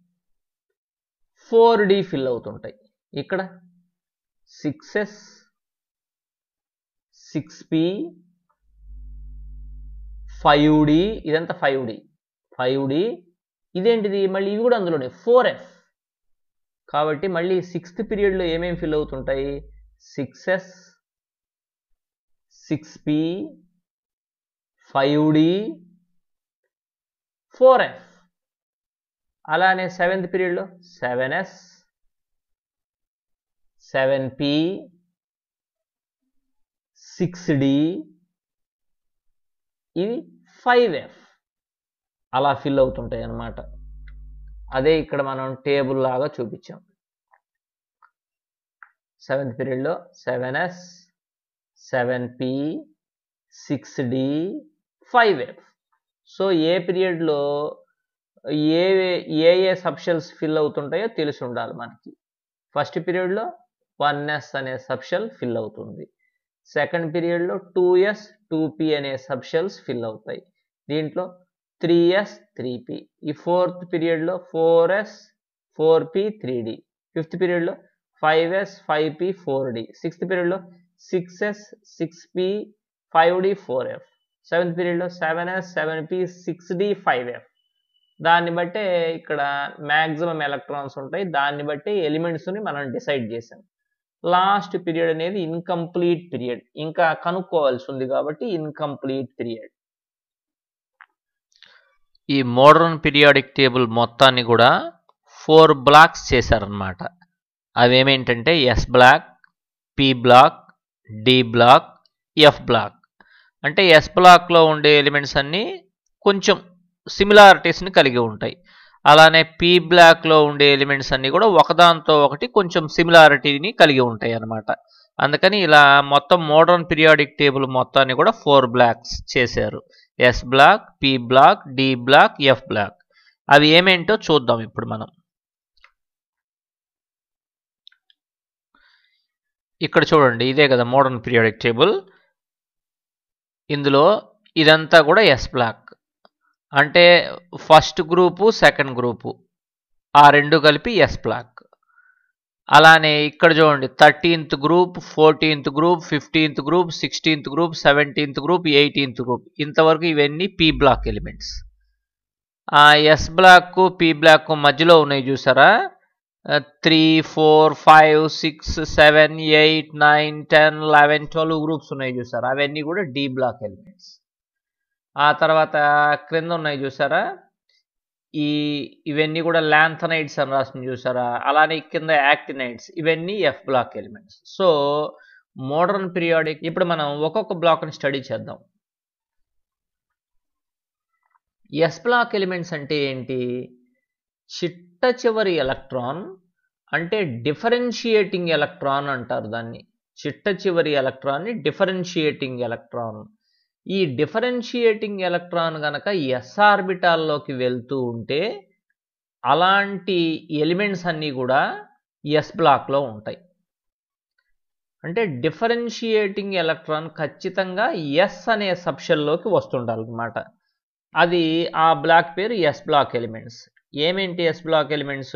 four d fill అవుతుంటాయి ఇక్కడ six s six p five d ఇదంతా ఫైవ్ డి ఫైవ్ డి ఇదేంటిది మళ్ళీ ఇవి కూడా అందులోనే ఫోర్ ఎఫ్ కాబట్టి మళ్ళీ సిక్స్త్ పీరియడ్లో ఏమేమి ఫిల్ అవుతుంటాయి six s six p five d four f అలానే సెవెంత్ పీరియడ్లో seven s seven p six d ఇవి ఫైవ్ ఎఫ్ అలా ఫిల్ అవుతుంటాయి అన్నమాట అదే ఇక్కడ మనం టేబుల్ లాగా చూపించాం సెవెంత్ పీరియడ్లో seven s seven p six d five f so ఏ పీరియడ్లో ఏ ఏ ఏ సబ్షెల్స్ ఫిల్ అవుతుంటాయో తెలిసి ఉండాలి మనకి ఫస్ట్ పీరియడ్లో వన్ ఎస్ అనే సబ్షెల్ ఫిల్ అవుతుంది సెకండ్ పీరియడ్లో టూ ఎస్ టూ పి అనే సబ్షెల్స్ ఫిల్ అవుతాయి దీంట్లో త్రీ ఎస్ త్రీ పి ఈ ఫోర్త్ పీరియడ్లో four s four p three d fifth పీరియడ్లో five s five p four d sixth పీరియడ్లో six s six p five d four f seventh పీరియడ్లో seven s seven p six d five f దాన్ని బట్టే ఇక్కడ maximum electrons ఉంటాయి దాన్ని బట్టి ఎలిమెంట్స్ని మనం డిసైడ్ చేసాం లాస్ట్ పీరియడ్ అనేది ఇన్కంప్లీట్ పీరియడ్ ఇంకా కనుక్కోవాల్సి ఉంది కాబట్టి ఇన్కంప్లీట్ పీరియడ్ ఈ మోడర్న్ పీరియాడిక్ టేబుల్ మొత్తాన్ని కూడా ఫోర్ బ్లాక్స్ చేశారనమాట అవేమేంటంటే s block P block D block F block అంటే ఎస్ బ్లాక్లో ఉండే ఎలిమెంట్స్ అన్నీ కొంచెం సిమిలారిటీస్ని కలిగి ఉంటాయి అలానే పి బ్లాక్లో ఉండే ఎలిమెంట్స్ అన్నీ కూడా ఒకదాంతో ఒకటి కొంచెం సిమిలారిటీని కలిగి ఉంటాయి అన్నమాట అందుకని ఇలా మొత్తం మోడర్న్ పీరియాడిక్ టేబుల్ మొత్తాన్ని కూడా ఫోర్ బ్లాక్స్ చేశారు s block P block D block F block అవి ఏమేంటో చూద్దాం ఇప్పుడు మనం ఇక్కడ చూడండి ఇదే కదా మోడర్న్ పీరియాడిక్ టేబుల్ ఇందులో ఇదంతా కూడా ఎస్ బ్లాక్ అంటే ఫస్ట్ గ్రూపు సెకండ్ గ్రూపు ఆ రెండు కలిపి ఎస్ బ్లాక్ అలానే ఇక్కడ చూడండి thirteenth group fourteenth group fifteenth group sixteenth group seventeenth group eighteenth group ఇంతవరకు ఇవన్నీ పీ బ్లాక్ ఎలిమెంట్స్ ఆ ఎస్ బ్లాక్ పీ బ్లాక్ మధ్యలో ఉన్నాయి చూసారా three four five six seven eight nine ten eleven twelve groups ఉన్నాయి చూసారా అవన్నీ కూడా డి బ్లాక్ ఎలిమెంట్స్ ఆ తర్వాత క్రింద ఉన్నాయి చూసారా ఈ ఇవన్నీ కూడా ల్యాంథనైడ్స్ అని రాసింది చూసారా అలానే కింద యాక్టినైడ్స్ ఇవన్నీ f block elements so modern periodic ఇప్పుడు మనం ఒక్కొక్క బ్లాక్ని స్టడీ చేద్దాం ఎస్ బ్లాక్ ఎలిమెంట్స్ అంటే ఏంటి చిట్ట చివరి ఎలక్ట్రాన్ అంటే డిఫరెన్షియేటింగ్ ఎలక్ట్రాన్ అంటారు దాన్ని చిట్ట చివరి ఎలక్ట్రాన్ని డిఫరెన్షియేటింగ్ ఎలక్ట్రాన్ ఈ డిఫరెన్షియేటింగ్ ఎలక్ట్రాన్ గనక ఎస్ ఆర్బిటాల్లోకి వెళ్తూ ఉంటే అలాంటి ఎలిమెంట్స్ అన్నీ కూడా ఎస్ బ్లాక్లో ఉంటాయి అంటే డిఫరెన్షియేటింగ్ ఎలక్ట్రాన్ ఖచ్చితంగా ఎస్ అనే సబ్షెల్లోకి వస్తుండాలన్నమాట అది ఆ బ్లాక్ పేరు ఎస్ బ్లాక్ ఎలిమెంట్స్ ఏమేంటి ఎస్ బ్లాక్ ఎలిమెంట్స్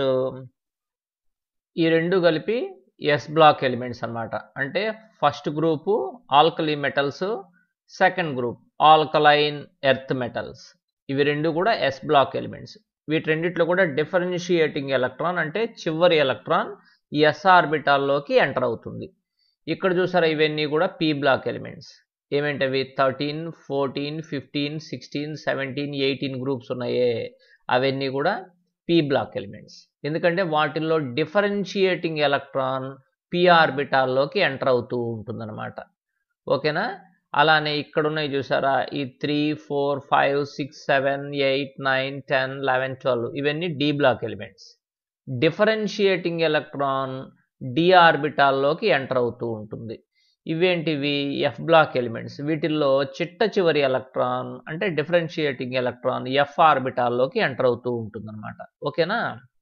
ఈ రెండు కలిపి ఎస్ బ్లాక్ ఎలిమెంట్స్ అన్నమాట అంటే first group alkali metals second group alkaline earth metals ఇవి రెండు కూడా ఎస్ బ్లాక్ ఎలిమెంట్స్ వీటి రెండిట్లో కూడా డిఫరెన్షియేటింగ్ ఎలక్ట్రాన్ అంటే చివరి ఎలక్ట్రాన్ ఎస్ ఆర్బిటాల్లోకి ఎంటర్ అవుతుంది ఇక్కడ చూసారా ఇవన్నీ కూడా పీ బ్లాక్ ఎలిమెంట్స్ ఏమేంటవి thirteen fourteen fifteen sixteen seventeen eighteen groups ఉన్నాయే అవన్నీ కూడా పీ బ్లాక్ ఎలిమెంట్స్ ఎందుకంటే వాటిల్లో డిఫరెన్షియేటింగ్ ఎలక్ట్రాన్ పీ ఆర్బిటాల్లోకి ఎంటర్ అవుతూ ఉంటుందన్నమాట ఓకేనా అలానే ఇక్కడ ఉన్నాయి చూసారా ఈ three four five six seven eight nine ten eleven twelve ఇవన్నీ D block elements differentiating electron D ఆర్బిటాల్లోకి ఎంటర్ అవుతూ ఉంటుంది ఇవేంటివి ఎఫ్ బ్లాక్ ఎలిమెంట్స్ వీటిల్లో చిట్ట చివరి ఎలక్ట్రాన్ అంటే డిఫరెన్షియేటింగ్ ఎలక్ట్రాన్ ఎఫ్ ఆర్బిటాల్లోకి ఎంటర్ అవుతూ ఉంటుందన్నమాట ఓకేనా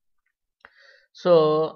సో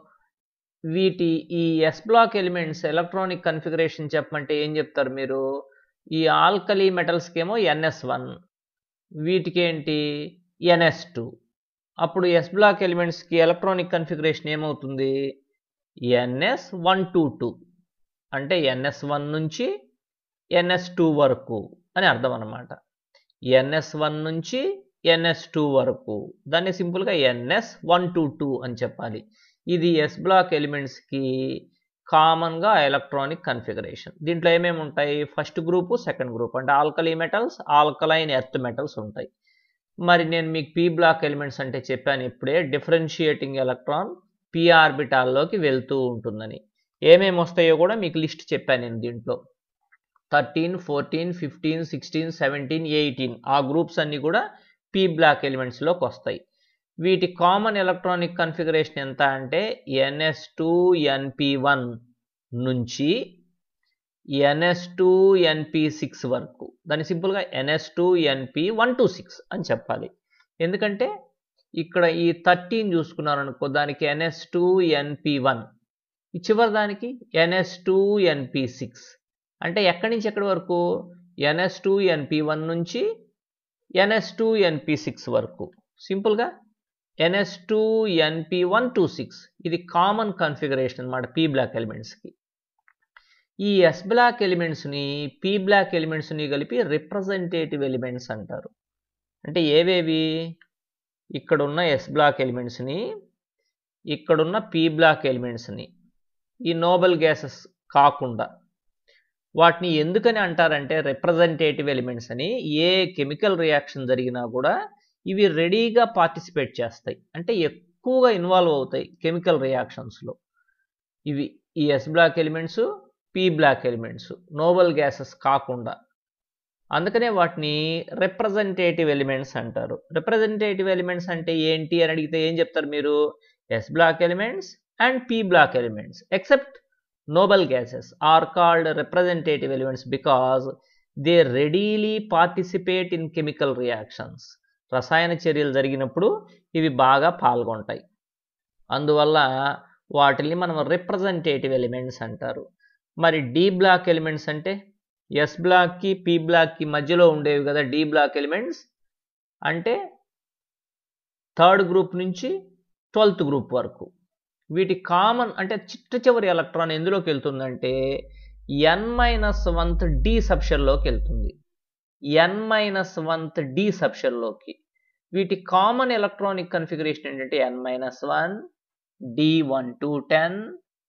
వీటి ఈ S block elements electronic configuration చెప్పమంటే ఏం చెప్తారు మీరు ఈ ఆల్కలీ మెటల్స్కి ఏమో ఎన్ఎస్ వన్ వీటికి ఏంటి ఎన్ఎస్ టూ అప్పుడు ఎస్ బ్లాక్ ఎలిమెంట్స్కి ఎలక్ట్రానిక్ కన్ఫిగరేషన్ ఏమవుతుంది ఎన్ఎస్ వన్ టూ టూ అంటే ఎన్ఎస్ వన్ నుంచి ఎన్ఎస్ టూ వరకు అని అర్థం అనమాట ఎన్ఎస్ వన్ నుంచి ఎన్ఎస్ టూ వరకు దాన్ని సింపుల్గా ఎన్ఎస్ వన్ టూ టూ అని చెప్పాలి ఇది ఎస్ బ్లాక్ ఎలిమెంట్స్కి కామన్గా ఎలక్ట్రానిక్ కన్ఫిగరేషన్ దీంట్లో ఏమేమి ఉంటాయి ఫస్ట్ గ్రూపు సెకండ్ గ్రూప్ అంటే alkali metals alkaline earth metals ఉంటాయి మరి నేను మీకు పీ బ్లాక్ ఎలిమెంట్స్ అంటే చెప్పాను ఇప్పుడే డిఫరెన్షియేటింగ్ ఎలక్ట్రాన్ పీ ఆర్బిటాల్లోకి వెళ్తూ ఉంటుందని ఏమేమి వస్తాయో కూడా మీకు లిస్ట్ చెప్పాను నేను దీంట్లో thirteen fourteen fifteen sixteen seventeen eighteen ఆ గ్రూప్స్ అన్నీ కూడా పీ బ్లాక్ ఎలిమెంట్స్లోకి వస్తాయి వీటి కామన్ ఎలక్ట్రానిక్ కన్ఫిగరేషన్ ఎంత అంటే ఎన్ఎస్ టూ ఎన్పి వన్ నుంచి ఎన్ఎస్ టూ ఎన్పి సిక్స్ వరకు దాన్ని సింపుల్గా NS two ఎన్పి one to six అని చెప్పాలి ఎందుకంటే ఇక్కడ ఈ థర్టీన్ చూసుకున్నారనుకో దానికి ఎన్ఎస్ టూ ఎన్పి వన్ ఈ చివరి దానికి ఎన్ఎస్ టూ ఎన్పి సిక్స్ అంటే ఎక్కడి నుంచి ఎక్కడి వరకు ఎన్ఎస్ టూ ఎన్పి వన్ నుంచి ఎన్ఎస్ టూ ఎన్పి సిక్స్ వరకు సింపుల్గా NS two ఎన్పి one to six ఇది కామన్ కన్ఫిగరేషన్ అనమాట పీ బ్లాక్ ఎలిమెంట్స్కి ఈ ఎస్ బ్లాక్ ఎలిమెంట్స్ని పీ బ్లాక్ ఎలిమెంట్స్ని కలిపి రిప్రజెంటేటివ్ ఎలిమెంట్స్ అంటారు అంటే ఏవేవి ఇక్కడున్న ఎస్ బ్లాక్ ఎలిమెంట్స్ని ఇక్కడున్న పీ బ్లాక్ ఎలిమెంట్స్ని ఈ నోబెల్ గ్యాసెస్ కాకుండా వాటిని ఎందుకని అంటారంటే రిప్రజెంటేటివ్ ఎలిమెంట్స్ అని ఏ కెమికల్ రియాక్షన్ జరిగినా కూడా ఇవి రెడీగా పార్టిసిపేట్ చేస్తాయి అంటే ఎక్కువగా ఇన్వాల్వ్ అవుతాయి కెమికల్ రియాక్షన్స్లో ఇవి ఈ S block elements P block elements noble gases కాకుండా అందుకనే వాటిని రిప్రజెంటేటివ్ ఎలిమెంట్స్ అంటారు రిప్రజెంటేటివ్ ఎలిమెంట్స్ అంటే ఏంటి అని అడిగితే ఏం చెప్తారు మీరు S block elements and P block elements except noble gases are called representative elements because they readily participate in chemical reactions రసాయన చర్యలు జరిగినప్పుడు ఇవి బాగా పాల్గొంటాయి అందువల్ల వాటిని మనం రిప్రజెంటేటివ్ ఎలిమెంట్స్ అంటారు మరి డి బ్లాక్ ఎలిమెంట్స్ అంటే ఎస్ బ్లాక్కి పి బ్లాక్కి మధ్యలో ఉండేవి కదా డి బ్లాక్ ఎలిమెంట్స్ అంటే థర్డ్ గ్రూప్ నుంచి ట్వెల్త్ గ్రూప్ వరకు వీటి కామన్ అంటే చిట్ట చివరి ఎలక్ట్రాన్ ఎందులోకి వెళ్తుందంటే ఎన్ మైనస్ వంత్ డి సబ్షన్లోకి వెళ్తుంది ఎన్ మైనస్ వంత్ డి సబ్షన్లోకి వీటి కామన్ ఎలక్ట్రానిక్ కన్ఫిగరేషన్ ఏంటంటే N minus one D one to ten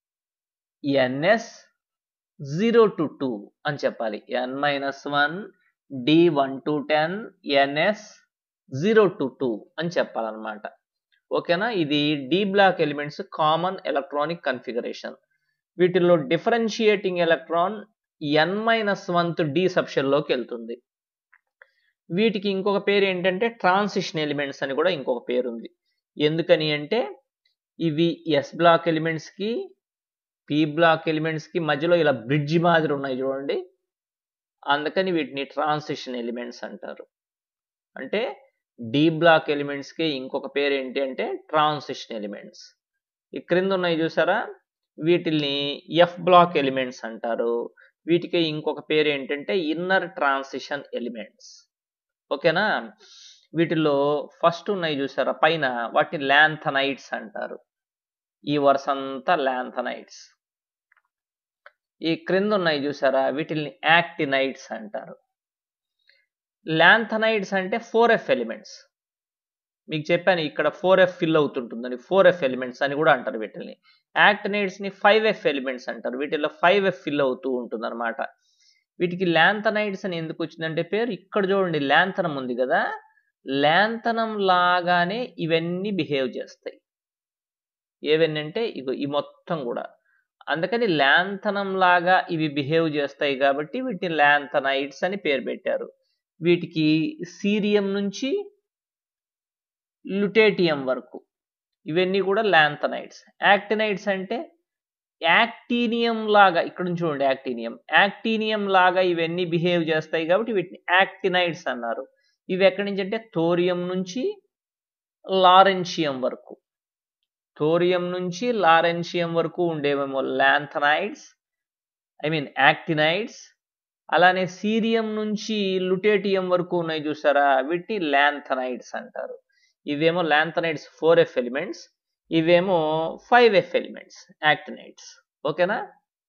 NS zero to two అని చెప్పాలి N minus one D one to ten NS zero to two అని చెప్పాలన్నమాట ఓకేనా ఇది D block elements common electronic configuration వీటిల్లో differentiating electron N minus one D సబ్షన్లోకి వెళ్తుంది వీటికి ఇంకొక పేరు ఏంటంటే ట్రాన్సిషన్ ఎలిమెంట్స్ అని కూడా ఇంకొక పేరు ఉంది ఎందుకని అంటే ఇవి ఎస్ బ్లాక్ ఎలిమెంట్స్కి పి బ్లాక్ ఎలిమెంట్స్కి మధ్యలో ఇలా బ్రిడ్జ్ మాదిరి ఉన్నాయి చూడండి అందుకని వీటిని ట్రాన్సిషన్ ఎలిమెంట్స్ అంటారు అంటే డి బ్లాక్ ఎలిమెంట్స్కి ఇంకొక పేరు ఏంటి అంటే ట్రాన్సిషన్ ఎలిమెంట్స్ ఈ క్రింద ఉన్నాయి చూసారా వీటిల్ని ఎఫ్ బ్లాక్ ఎలిమెంట్స్ అంటారు వీటికి ఇంకొక పేరు ఏంటంటే ఇన్నర్ ట్రాన్సిషన్ ఎలిమెంట్స్ ఓకేనా వీటిలో ఫస్ట్ ఉన్నాయి చూసారా పైన వాటిని ల్యాంథనైట్స్ అంటారు ఈ వరుస అంతా ల్యాంథనైట్స్ ఈ క్రింద ఉన్నాయి చూసారా వీటిని యాక్టినైట్స్ అంటారు ల్యాంథనైడ్స్ అంటే ఫోర్ ఎఫ్ ఎలిమెంట్స్ మీకు చెప్పాను ఇక్కడ ఫోర్ ఎఫ్ ఫిల్ అవుతుంటుందని ఫోర్ ఎఫ్ ఎలిమెంట్స్ అని కూడా అంటారు వీటిని యాక్టినైడ్స్ని ఫైవ్ ఎఫ్ ఎలిమెంట్స్ అంటారు వీటిలో ఫైవ్ ఎఫ్ ఫిల్ అవుతూ ఉంటుంది అనమాట వీటికి ల్యాంథనైడ్స్ అని ఎందుకు వచ్చిందంటే పేరు ఇక్కడ చూడండి ల్యాంథనం ఉంది కదా ల్యాంథనం లాగానే ఇవన్నీ బిహేవ్ చేస్తాయి ఏవన్నీ అంటే ఇగో ఈ మొత్తం కూడా అందుకని ల్యాంథనం లాగా ఇవి బిహేవ్ చేస్తాయి కాబట్టి వీటిని ల్యాంథనైడ్స్ అని పేరు పెట్టారు వీటికి సీరియం నుంచి లుటేటియం వరకు ఇవన్నీ కూడా ల్యాంథనైడ్స్ యాక్టినైడ్స్ అంటే యాక్టీనియం లాగా ఇక్కడ నుంచి చూడండి యాక్టీనియం యాక్టీనియం లాగా ఇవన్నీ బిహేవ్ చేస్తాయి కాబట్టి వీటిని యాక్టినైడ్స్ అన్నారు ఇవి ఎక్కడి నుంచి అంటే థోరియం నుంచి లారెన్షియం వరకు థోరియం నుంచి లారెన్షియం వరకు ఉండేవేమో ల్యాంథనైడ్స్ ఐ మీన్ యాక్టినైడ్స్ అలానే సీరియం నుంచి లుటేటియం వరకు ఉన్నాయి చూసారా వీటిని ల్యాంథనైడ్స్ అంటారు ఇవేమో ల్యాంథనైడ్స్ ఫోర్ ఎఫ్ ఎలిమెంట్స్ ఇవేమో ఫైవ్ ఎఫ్ ఎలిమెంట్స్ యాక్టినైడ్స్ ఓకేనా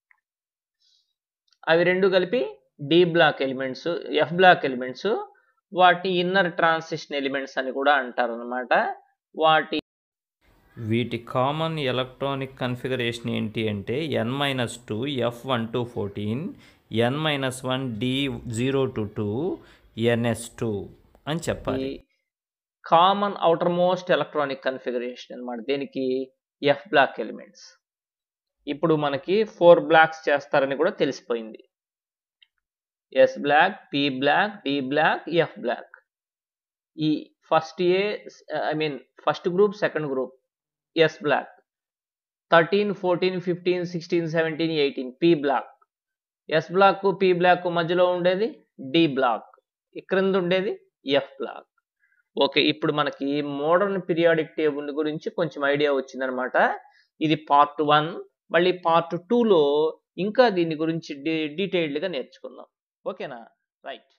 అవి రెండు కలిపి D block elements F block elements వాటి ఇన్నర్ ట్రాన్సిషన్ ఎలిమెంట్స్ అని కూడా అంటారు అనమాట వాటి వీటి కామన్ ఎలక్ట్రానిక్ కన్ఫిగరేషన్ ఏంటి అంటే N minus two F one to fourteen N minus one D zero to two NS two అని చెప్పాలి common outermost electronic configuration అనమాట దేనికి ఎఫ్ బ్లాక్ ఎలిమెంట్స్ ఇప్పుడు మనకి ఫోర్ బ్లాక్స్ చేస్తారని కూడా తెలిసిపోయింది S block P block D block F block ఈ ఫస్ట్ ఏ I mean first group second group S block thirteen fourteen fifteen sixteen seventeen eighteen P block S block P block మధ్యలో ఉండేది D block క్రింద ఉండేది F black okay ఇప్పుడు మనకి modern periodic table గురించి కొంచెం ఐడియా వచ్చిందనమాట ఇది పార్ట్ వన్ మళ్ళీ పార్ట్ టూలో ఇంకా దీని గురించి డీ డీటెయిల్డ్గా నేర్చుకుందాం ఓకేనా రైట్